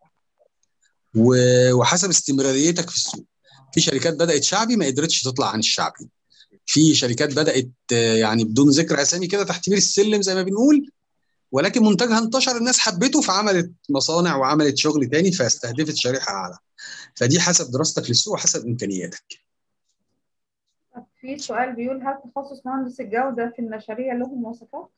Speaker 3: و- وحسب استمراريتك في السوق في شركات بدات شعبي ما قدرتش تطلع عن الشعبي في شركات بدات آه، يعني بدون ذكر اسامي كده تحت بير السلم زي ما بنقول ولكن منتجها انتشر الناس حبته فعملت مصانع وعملت شغل تاني فاستهدفت شريحه اعلى فدي حسب دراستك للسوق وحسب امكانياتك
Speaker 2: طب في سؤال بيقول هل تخصص مهندس الجودة في المشاريع له مواصفات؟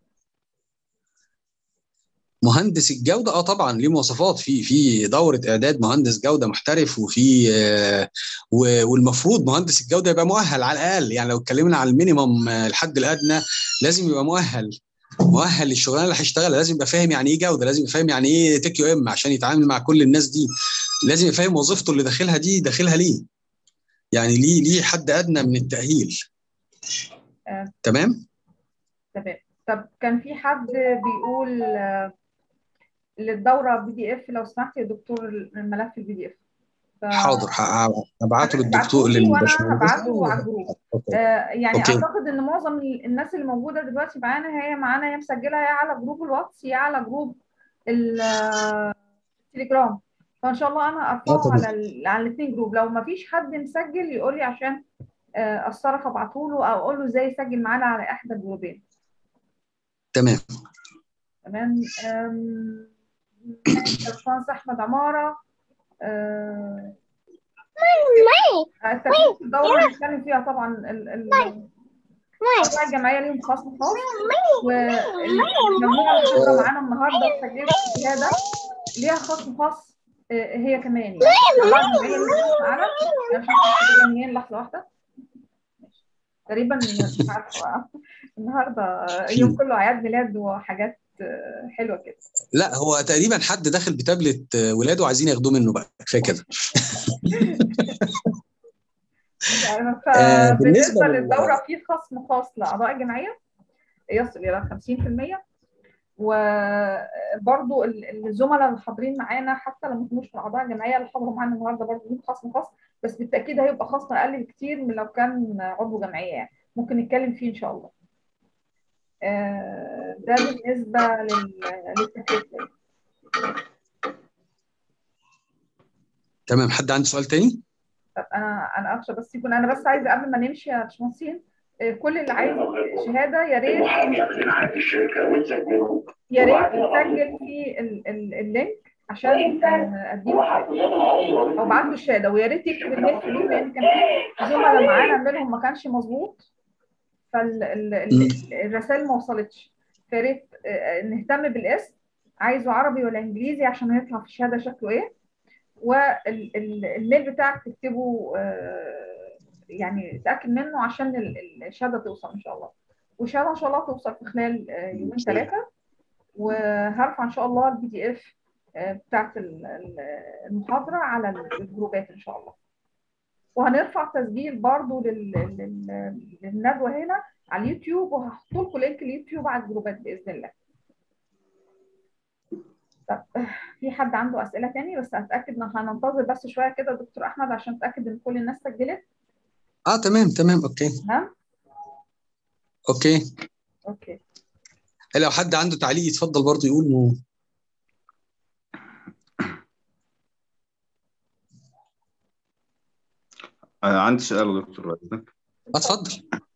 Speaker 3: مهندس الجوده اه طبعا ليه مواصفات في في دوره اعداد مهندس جوده محترف وفي آه، و- والمفروض مهندس الجوده يبقى مؤهل على الاقل يعني لو اتكلمنا على المينيمم آه، الحد الادنى لازم يبقى مؤهل مؤهل للشغلانه اللي هيشتغلها لازم يبقى فاهم يعني ايه جوده لازم يبقى فاهم يعني ايه تك يو ام عشان يتعامل مع كل الناس دي لازم يبقى فاهم وظيفته اللي داخلها دي داخلها ليه يعني ليه ليه حد ادنى من التاهيل
Speaker 2: آه،
Speaker 3: تمام
Speaker 2: تمام طب كان في حد بيقول آه، للدورة بي دي اف لو سمحت يا دكتور الملف البي دي اف ف...
Speaker 3: حاضر ه- هبعته للدكتور
Speaker 2: ابعتولي وانا
Speaker 3: للباشمهندس
Speaker 2: هبعته على الجروب
Speaker 3: أوكي.
Speaker 2: آه يعني
Speaker 3: أوكي.
Speaker 2: اعتقد ان معظم الناس اللي موجوده دلوقتي معانا هي معانا هي مسجله يا على جروب الواتس يا على جروب ال- آه، التليجرام فان شاء الله انا
Speaker 3: آه،
Speaker 2: ارفعه
Speaker 3: تمام.
Speaker 2: على ال- على الاثنين جروب لو ما فيش حد مسجل يقول لي عشان آه، اتصرف ابعته له او اقول له ازاي يسجل معانا على احدى الجروبين
Speaker 3: تمام
Speaker 2: تمام آم، باشمهندس احمد عماره آه، التكليف الدورة هنتكلم فيها طبعا ال ال الأوضاع الجمعية ليهم خصم خاص والمجموعة الخبرة معانا النهاردة في تجربة الشهادة ليها خصم خاص آه، هي كمان يعني الأوضاع الجمعية ليهم خصم معانا أنا مش عارفة منين لحظة واحدة تقريبا مش عارفة النهاردة يوم كله أعياد ميلاد وحاجات آه، حلوة كده
Speaker 3: لا هو تقريبا حد داخل بتابلت آه، ولاده وعايزين ياخدوه منه بقى كفايه كده
Speaker 2: يعني
Speaker 3: آه، بالنسبة
Speaker 2: فبالنسبة
Speaker 3: لل-
Speaker 2: للدورة في خصم خاص لأعضاء الجمعية يصل إلى 50% وبرضو ال- الزملاء اللي حاضرين معانا حتى لو ما كانوش من أعضاء الجمعية اللي حضروا معانا النهاردة برضو ليهم خصم خاص بس بالتأكيد هيبقى خصم أقل بكتير من لو كان عضو جمعية يعني ممكن نتكلم فيه إن شاء الله آه، ده بالنسبة لل- للتكلفة
Speaker 3: تمام حد عنده سؤال تاني؟
Speaker 2: طب انا انا اخشى بس يكون انا بس عايزه قبل ما نمشي يا باشمهندسين آه، كل اللي عايز شهاده يا ريت يا ريت يسجل في ال- ال- اللينك عشان آه، اديله الشهاده او بعت له الشهاده ويا ريت يكتب الميل فيه لان كان في زملاء معانا منهم ما كانش مظبوط فالرسائل ما وصلتش فيا ريت آه، نهتم بالاسم عايزه عربي ولا انجليزي عشان يطلع في الشهاده شكله ايه والميل بتاعك تكتبه آه، يعني تأكد منه عشان ال- ال- الشهادة توصل إن شاء الله والشهادة إن شاء الله توصل في خلال آه، يومين ثلاثة وهرفع إن شاء الله البي دي إف بتاعت ال- ال- المحاضرة على الجروبات إن شاء الله وهنرفع تسجيل برضو لل- لل- للندوة هنا على اليوتيوب وهحط لكم لينك اليوتيوب على الجروبات بإذن الله طب في حد عنده أسئلة تاني بس أتأكد إن هننتظر بس شوية كده دكتور أحمد عشان أتأكد إن كل الناس سجلت
Speaker 3: اه تمام تمام اوكي
Speaker 2: ها
Speaker 3: اوكي
Speaker 2: أوكي
Speaker 3: لو حد عنده تعليق يتفضل برضه يقول مو.
Speaker 12: آه، عندي سؤال يا دكتور بعد إذنك.
Speaker 3: اتفضل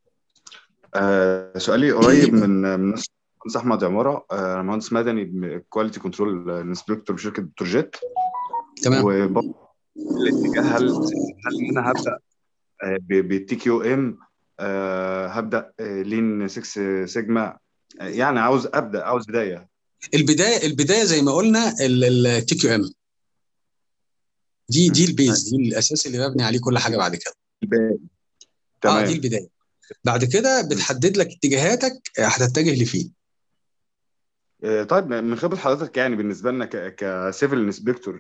Speaker 12: آه، سؤالي قريب من من المهندس احمد عماره آه، مهندس مدني كواليتي كنترول انسبكتور بشركه بتروجيت
Speaker 3: تمام
Speaker 12: وبرضه الاتجاه هل هل انا هبدا بالتي كيو ام هبدا لين 6 سيجما آه، يعني عاوز ابدا عاوز بدايه
Speaker 3: البدايه البدايه زي ما قلنا التي كيو ام دي دي البيز دي الاساس اللي مبني عليه كل حاجه بعد كده
Speaker 12: البدايه
Speaker 3: اه
Speaker 12: تمام
Speaker 3: دي البدايه بعد كده بتحدد لك اتجاهاتك هتتجه لفين
Speaker 12: آه، طيب من خبره حضرتك يعني بالنسبه لنا كسيفل انسبكتور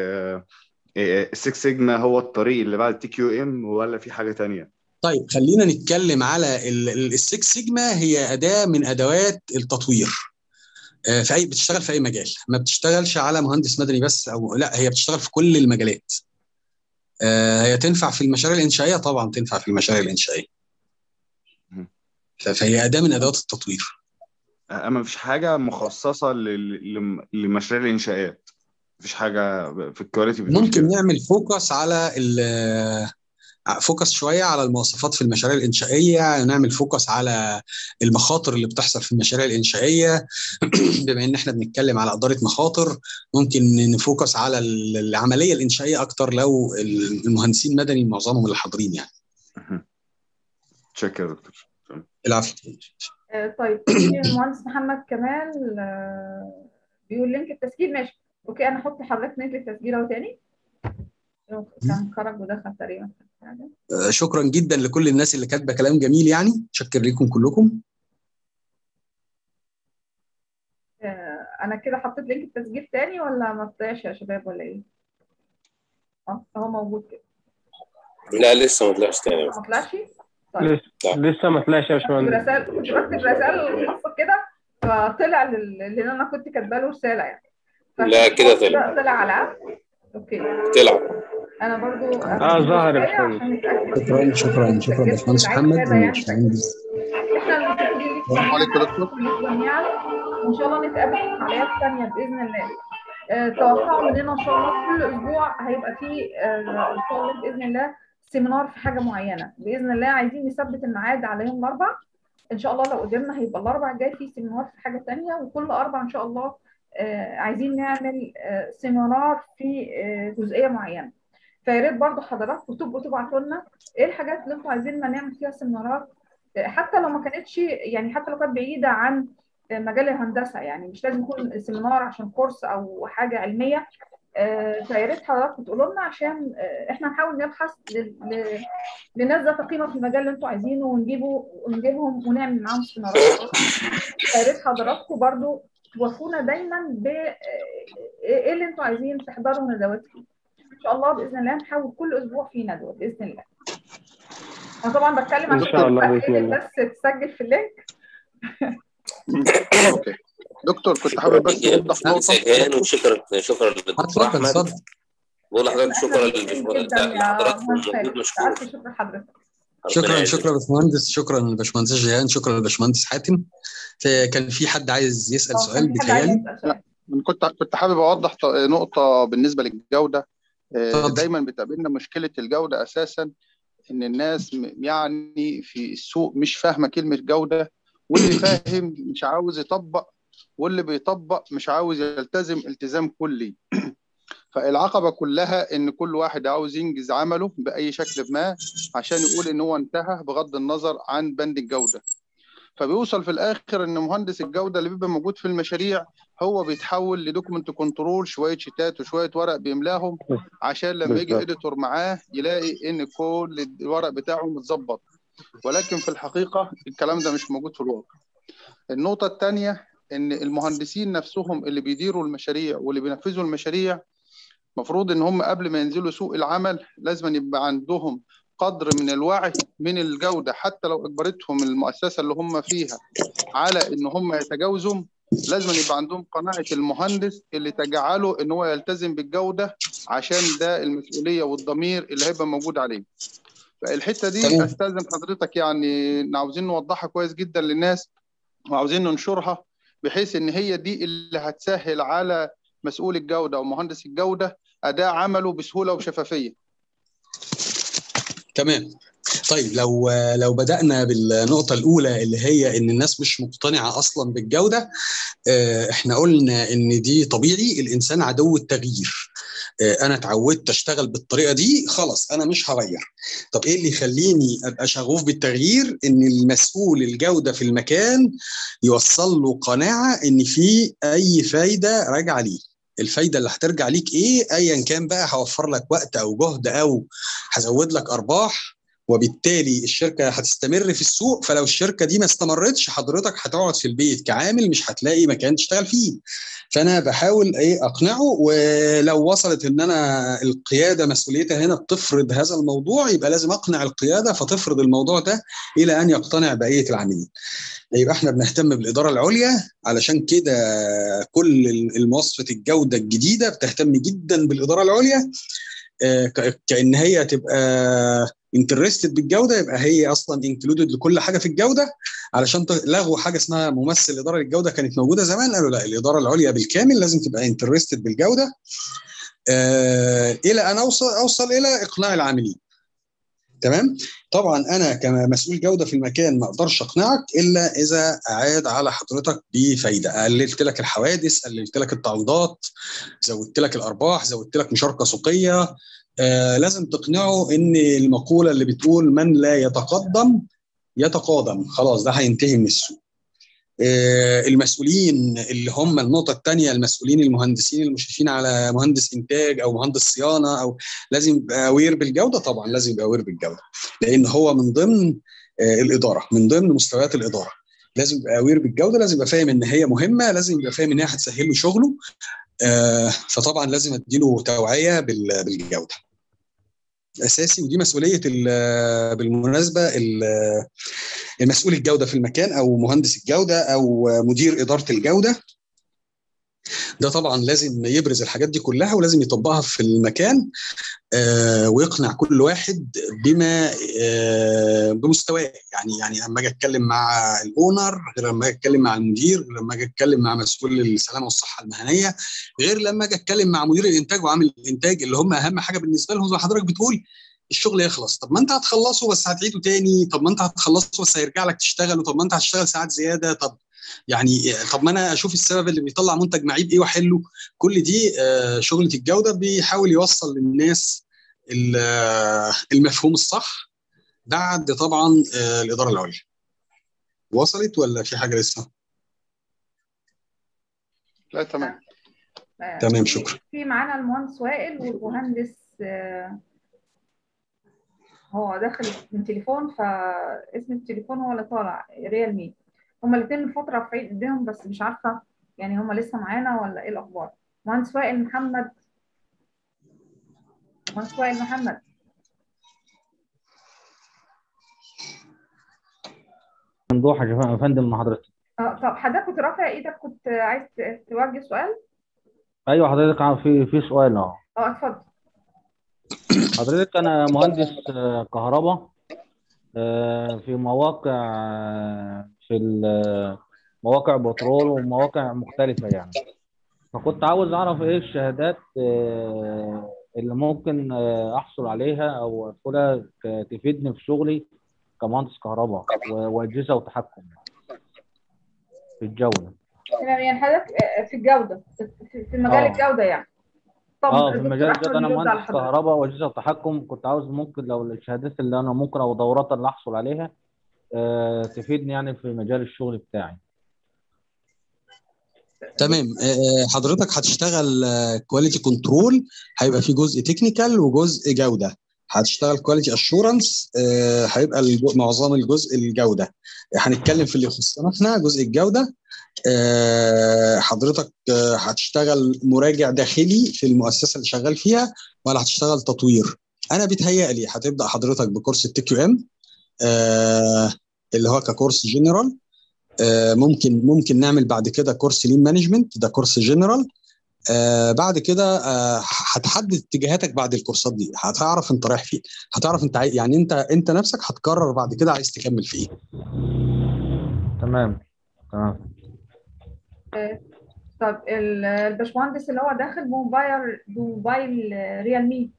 Speaker 12: السكس سيجما هو الطريق اللي بعد التي كيو ام ولا في حاجه تانية؟
Speaker 3: طيب خلينا نتكلم على السكس سيجما هي اداه من ادوات التطوير آه، في اي بتشتغل في اي مجال ما بتشتغلش على مهندس مدني بس او لا هي بتشتغل في كل المجالات آه، هي تنفع في المشاريع الانشائيه طبعا تنفع في المشاريع الانشائيه ف- فهي اداه من ادوات التطوير
Speaker 12: اما مفيش حاجه مخصصه لل- لم- لمشاريع الانشاءات مفيش حاجه في الكواليتي بتقول
Speaker 3: ممكن
Speaker 12: كده
Speaker 3: نعمل فوكس على ال- فوكس شويه على المواصفات في المشاريع الانشائيه نعمل فوكس على المخاطر اللي بتحصل في المشاريع الانشائيه بما ان احنا بنتكلم على اداره مخاطر ممكن نفوكس على ال- العمليه الانشائيه اكتر لو المهندسين مدني معظمهم اللي حاضرين يعني
Speaker 12: شكرا يا دكتور
Speaker 3: العفو
Speaker 2: آه، طيب في المهندس محمد كمال آه، بيقول لينك التسجيل ماشي اوكي انا احط لحضرتك لينك التسجيل اهو تاني كان خرج ودخل تقريبا
Speaker 3: آه، شكرا جدا لكل الناس اللي كاتبه كلام جميل يعني شكر لكم كلكم
Speaker 2: آه، انا كده حطيت لينك التسجيل تاني ولا ما طلعش يا شباب ولا ايه؟ اه هو موجود كده
Speaker 1: لا لسه ما طلعش تاني
Speaker 2: ما طلعش؟ طيب
Speaker 11: لسه لسه ما طلعش يا باشمهندس
Speaker 2: رسائل كنت بكتب رسائل خاصه كده فطلع لل- لان انا كنت كاتبه له رساله يعني
Speaker 1: لا كده طلع
Speaker 2: طلع على الاب اوكي
Speaker 1: طلع
Speaker 2: انا برضو
Speaker 11: اه ظهر يا
Speaker 2: عشان
Speaker 11: باشمهندس
Speaker 2: نتاكد
Speaker 3: شكرا شكرا شكرا باشمهندس محمد وباشمهندس
Speaker 2: احنا المتفقين ليك
Speaker 13: السلام عليكم يا دكتور
Speaker 2: جميعا وان شاء الله نتقابل في فعاليات ثانيه باذن الله آه، توقعوا مننا ان شاء الله كل اسبوع هيبقى فيه آه، ان شاء الله باذن الله سيمينار في حاجه معينه باذن الله عايزين نثبت الميعاد على يوم الاربع ان شاء الله لو قدرنا هيبقى الاربع الجاي فيه سيمينار في حاجه ثانيه وكل اربع ان شاء الله آه، عايزين نعمل آه، سيمينار في آه، جزئيه معينه فيا ريت برضه حضراتكم تبقوا تبعتوا لنا ايه الحاجات اللي انتوا عايزيننا نعمل فيها سيمينارات آه، حتى لو ما كانتش يعني حتى لو كانت بعيده عن آه، مجال الهندسه يعني مش لازم يكون سيمينار عشان كورس او حاجه علميه آه، فيا ريت حضراتكم تقولوا لنا عشان آه، احنا نحاول نبحث ل- ل- لناس ذات قيمه في المجال اللي انتوا عايزينه ونجيبه ونجيبهم ونعمل معاهم سيمينارات فيا ريت حضراتكم برضو توافونا دايما ب آه، ايه اللي انتوا عايزين تحضروا ندوات فيه ان شاء الله باذن الله نحاول كل اسبوع في ندوه باذن الله انا طبعا بتكلم
Speaker 11: إن
Speaker 2: عشان
Speaker 11: شاء الله
Speaker 2: تبقى
Speaker 11: بإذن
Speaker 2: إيه
Speaker 11: الله.
Speaker 2: بس تسجل في اللينك
Speaker 13: اوكي دكتور كنت حابب بس اوضح
Speaker 14: مهندس
Speaker 13: نقطه
Speaker 14: ايهان وشكرا شكرا للدكتور
Speaker 3: اتفضل
Speaker 14: احمد
Speaker 3: اتفضل
Speaker 14: بقول لحضرتك
Speaker 2: احنا
Speaker 14: شكرا
Speaker 2: متشكرين
Speaker 14: للباشمهندس
Speaker 2: جدا يا
Speaker 14: لحضراتكم
Speaker 2: مهندس
Speaker 14: مجهود
Speaker 2: خالد
Speaker 14: مشكور
Speaker 2: الف شكر لحضرتك
Speaker 14: ربنا
Speaker 3: شكرا
Speaker 14: يعزك
Speaker 3: شكرا يا باشمهندس شكرا للباشمهندس جيهان شكرا للباشمهندس حاتم كان في حد عايز يسأل
Speaker 2: اه
Speaker 3: سؤال
Speaker 2: كان في حد عايز
Speaker 3: بيتهيألي
Speaker 2: يسال سؤال
Speaker 13: أنا كنت كنت حابب اوضح ط- نقطه بالنسبه للجوده آه،
Speaker 3: اتفضل
Speaker 13: دايما بتقابلنا مشكله الجوده اساسا ان الناس م- يعني في السوق مش فاهمه كلمه جوده واللي فاهم مش عاوز يطبق واللي بيطبق مش عاوز يلتزم التزام كلي فالعقبة كلها إن كل واحد عاوز ينجز عمله بأي شكل ما عشان يقول إن هو انتهى بغض النظر عن بند الجودة فبيوصل في الآخر إن مهندس الجودة اللي بيبقى موجود في المشاريع هو بيتحول لدوكمنت كنترول شوية شيتات وشوية ورق بيملاهم عشان لما يجي
Speaker 11: بالظبط
Speaker 13: إديتور معاه يلاقي إن كل الورق بتاعه متظبط ولكن في الحقيقة الكلام ده مش موجود في الواقع النقطة الثانية إن المهندسين نفسهم اللي بيديروا المشاريع واللي بينفذوا المشاريع مفروض ان هم قبل ما ينزلوا سوق العمل لازم يبقى عندهم قدر من الوعي من الجودة حتى لو اجبرتهم المؤسسة اللي هم فيها على ان هم يتجاوزوا لازم يبقى عندهم قناعة المهندس اللي تجعله ان هو يلتزم بالجودة عشان ده المسؤولية والضمير اللي هيبقى موجود عليه فالحتة دي
Speaker 3: تمام
Speaker 13: استاذن حضرتك يعني إن عاوزين نوضحها كويس جدا للناس وعاوزين ننشرها بحيث ان هي دي اللي هتسهل على مسؤول الجودة ومهندس الجودة أداء عمله بسهولة وشفافية
Speaker 3: تمام طيب لو لو بدأنا بالنقطة الأولى اللي هي إن الناس مش مقتنعة أصلا بالجودة آه، إحنا قلنا إن دي طبيعي الإنسان عدو التغيير آه، أنا اتعودت أشتغل بالطريقة دي خلاص أنا مش هغير طب إيه اللي يخليني أبقى شغوف بالتغيير إن المسؤول الجودة في المكان يوصل له قناعة إن في أي فايدة راجعة ليه الفايده اللي هترجع ليك ايه ايا كان بقى هوفر لك وقت او جهد او هزود لك ارباح وبالتالي الشركه هتستمر في السوق فلو الشركه دي ما استمرتش حضرتك هتقعد في البيت كعامل مش هتلاقي مكان تشتغل فيه فانا بحاول ايه اقنعه ولو وصلت ان انا القياده مسؤوليتها هنا بتفرض هذا الموضوع يبقى لازم اقنع القياده فتفرض الموضوع ده الى ان يقتنع بقيه العاملين يبقى احنا بنهتم بالاداره العليا علشان كده كل المواصفه الجوده الجديده بتهتم جدا بالاداره العليا آه، ك- كان هي تبقى انترستد بالجوده يبقى هي اصلا انكلودد لكل حاجه في الجوده علشان ت- لغوا حاجه اسمها ممثل اداره للجوده كانت موجوده زمان قالوا لا الاداره العليا بالكامل لازم تبقى انترستد بالجوده آه، الى ان اوصل اوصل الى اقناع العاملين تمام طبعا انا كمسؤول جوده في المكان ما اقدرش اقنعك الا اذا اعاد على حضرتك بفايده قللت لك الحوادث قللت لك التعويضات زودت لك الارباح زودت لك مشاركه سوقيه آه لازم تقنعه ان المقوله اللي بتقول من لا يتقدم يتقادم خلاص ده هينتهي من السوق آه، المسؤولين اللي هم النقطة الثانية المسؤولين المهندسين المشرفين على مهندس إنتاج أو مهندس صيانة أو لازم يبقى أوير بالجودة طبعا لازم يبقى أوير بالجودة لأن هو من ضمن آه، الإدارة من ضمن مستويات الإدارة لازم يبقى أوير بالجودة لازم يبقى فاهم إن هي مهمة لازم يبقى فاهم إن هي هتسهل له شغله آه، فطبعا لازم أديله توعية بال- بالجودة اساسي ودي مسؤوليه ال- بالمناسبه ال- المسؤول الجوده في المكان او مهندس الجوده او مدير اداره الجوده ده طبعا لازم يبرز الحاجات دي كلها ولازم يطبقها في المكان آه ويقنع كل واحد بما آه بمستواه يعني يعني لما اجي اتكلم مع الاونر غير لما اجي اتكلم مع المدير غير لما اجي اتكلم مع مسؤول السلامه والصحه المهنيه غير لما اجي اتكلم مع مدير الانتاج وعامل الانتاج اللي هم اهم حاجه بالنسبه لهم زي ما حضرتك بتقول الشغل يخلص طب ما انت هتخلصه بس هتعيده تاني طب ما انت هتخلصه بس هيرجع لك تشتغل طب ما انت هتشتغل ساعات زياده طب يعني طب ما انا اشوف السبب اللي بيطلع منتج معيب ايه واحله كل دي شغله الجوده بيحاول يوصل للناس المفهوم الصح بعد طبعا الاداره العليا وصلت ولا في حاجه لسه
Speaker 13: لا تمام
Speaker 3: تمام شكرا
Speaker 2: في معانا المهندس وائل والمهندس هو داخل من تليفون فاسم التليفون هو اللي طالع ريال مي هما الاثنين من فتره رافعين ايديهم بس مش عارفه يعني هما لسه معانا ولا ايه الاخبار مهندس وائل محمد مهندس وائل محمد
Speaker 15: ممدوح يا فندم مع حضرتك
Speaker 2: اه طب حضرتك كنت رافع ايدك كنت عايز توجه سؤال
Speaker 15: ايوه حضرتك في في سؤال اه
Speaker 2: اه اتفضل
Speaker 15: حضرتك انا مهندس كهرباء في مواقع في مواقع بترول ومواقع مختلفة يعني فكنت عاوز أعرف إيه الشهادات اللي ممكن أحصل عليها أو أدخلها تفيدني في شغلي كمهندس كهرباء وأجهزة وتحكم في الجودة.
Speaker 2: تمام يعني حضرتك في الجودة في مجال
Speaker 15: آه.
Speaker 2: الجودة يعني.
Speaker 15: طب اه في مجال الجودة أنا مهندس كهرباء وأجهزة وتحكم كنت عاوز ممكن لو الشهادات اللي أنا ممكن أو دورات اللي أحصل عليها أه تفيدني يعني في مجال الشغل بتاعي.
Speaker 3: تمام حضرتك هتشتغل كواليتي كنترول هيبقى في جزء تكنيكال وجزء جوده هتشتغل كواليتي اشورنس هيبقى معظم الجزء الجوده هنتكلم في اللي يخصنا احنا جزء الجوده حضرتك هتشتغل مراجع داخلي في المؤسسه اللي شغال فيها ولا هتشتغل تطوير انا بيتهيألي هتبدا حضرتك بكورس التي كيو ام اللي هو ككورس جنرال ممكن ممكن نعمل بعد كده كورس لين مانجمنت ده كورس جنرال آه بعد كده آه هتحدد اتجاهاتك بعد الكورسات دي هتعرف انت رايح فين هتعرف انت عاي... يعني انت انت نفسك هتقرر بعد كده عايز تكمل في ايه
Speaker 15: تمام تمام
Speaker 2: آه طب الباشمهندس اللي هو داخل بموبايل بموبايل ريالمي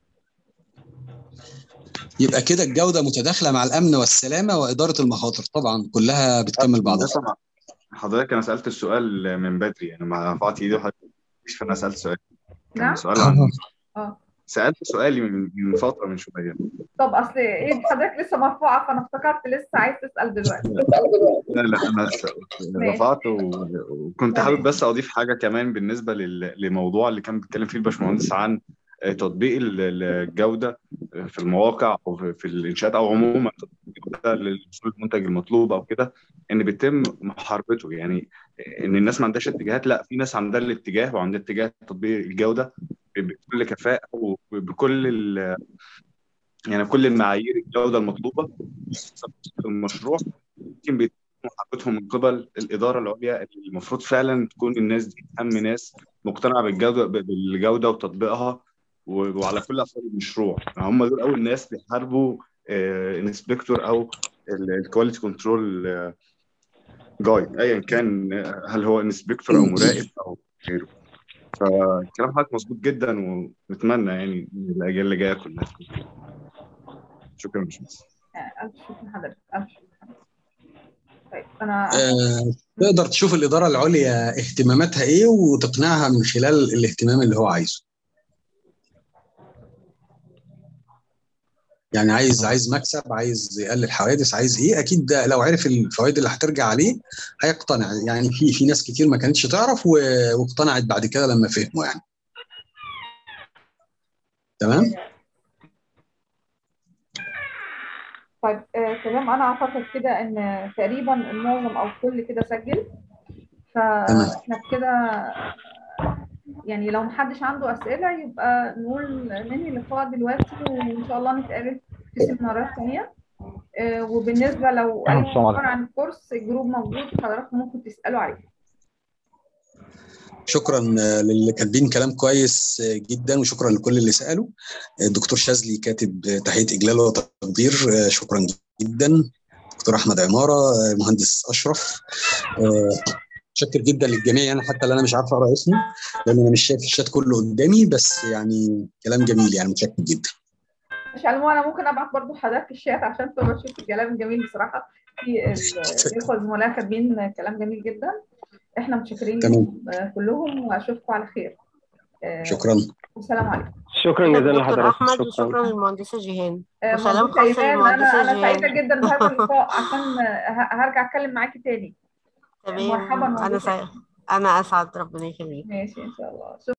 Speaker 3: يبقى كده الجوده متداخله مع الامن والسلامه واداره المخاطر طبعا كلها بتكمل بعضها
Speaker 12: طبعا حضرتك انا سالت السؤال من بدري انا ما رفعت ايدي وحضرتك فانا سالت سؤال كان
Speaker 2: نعم
Speaker 12: سؤال عن
Speaker 2: اه
Speaker 12: سالت سؤالي من من فتره من شويه
Speaker 2: طب اصل ايه حضرتك لسه مرفوعه فانا افتكرت لسه عايز تسال دلوقتي
Speaker 12: لا لا انا رفعت و- وكنت حابب بس اضيف حاجه كمان بالنسبه لل- لموضوع اللي كان بيتكلم فيه الباشمهندس عن تطبيق ال- الجوده في المواقع او في في الانشاءات او عموما تطبيق الجوده للوصول للمنتج المطلوب او كده ان بيتم محاربته يعني ان الناس ما عندهاش اتجاهات لا في ناس عندها الاتجاه وعندها اتجاه تطبيق الجوده بكل كفاءه وبكل ال- يعني كل المعايير الجوده المطلوبه في المشروع يمكن بيتم محاربتهم من قبل الاداره العليا اللي المفروض فعلا تكون الناس دي اهم ناس مقتنعه بالجوده بالجوده وتطبيقها و- وعلى كل افراد المشروع هم دول اول ناس بيحاربوا انسبكتور او الكواليتي كنترول جاي ايا كان آه، هل هو انسبكتور او مراقب او غيره فكلام حضرتك مظبوط جدا ونتمنى يعني إن الاجيال اللي جايه كلها تكون كده. شكرا يا باشمهندس
Speaker 2: آه، الف شكر لحضرتك الف شكر لحضرتك. طيب انا
Speaker 3: آه، تقدر تشوف الاداره العليا اهتماماتها ايه وتقنعها من خلال الاهتمام اللي هو عايزه يعني عايز عايز مكسب عايز يقلل حوادث عايز ايه اكيد ده لو عرف الفوائد اللي هترجع عليه هيقتنع يعني في في ناس كتير ما كانتش تعرف و- واقتنعت بعد كده لما فهموا يعني تمام
Speaker 2: طيب آه تمام انا اعتقد كده ان تقريبا المعظم او الكل كده سجل فاحنا كده يعني لو محدش عنده اسئله يبقى نقول ننهي اللقاء دلوقتي وان شاء الله نتقابل في سيمينارات ثانيه آه وبالنسبه لو اي
Speaker 15: السلام عليكم.
Speaker 2: مقارنه عن الكورس الجروب موجود حضراتكم ممكن تسالوا عليه
Speaker 3: شكرا للي كاتبين كلام كويس جدا وشكرا لكل اللي سالوا الدكتور شاذلي كاتب تحيه اجلال وتقدير شكرا جدا دكتور احمد عماره المهندس اشرف متشكر جدا للجميع يعني حتى اللي انا مش عارف اقرا اسمه لان انا مش شايف الشات كله قدامي بس يعني كلام جميل يعني متشكر جدا
Speaker 2: مش على انا ممكن ابعت برضو حضرتك الشات عشان تبقى تشوف الكلام الجميل بصراحه في الاخوه الزملاء كاتبين كلام جميل جدا احنا متشكرين كلهم واشوفكم على خير
Speaker 3: شكرا
Speaker 2: والسلام عليكم
Speaker 11: شكرا جزيلا
Speaker 8: دكتور
Speaker 11: لحضرتك
Speaker 8: احمد وشكرا للمهندسه جيهان
Speaker 2: آه،
Speaker 8: وسلام
Speaker 2: مهندسة
Speaker 8: خاص
Speaker 2: إيمان،
Speaker 8: للمهندسه
Speaker 2: انا انا سعيده
Speaker 8: جيهان
Speaker 2: جدا بهذا اللقاء عشان ه- هرجع اتكلم معاكي تاني
Speaker 8: تمام
Speaker 2: مرحبا
Speaker 8: انا
Speaker 2: مهندسة
Speaker 8: سعيد انا اسعد ربنا يخليك
Speaker 2: ماشي ان شاء الله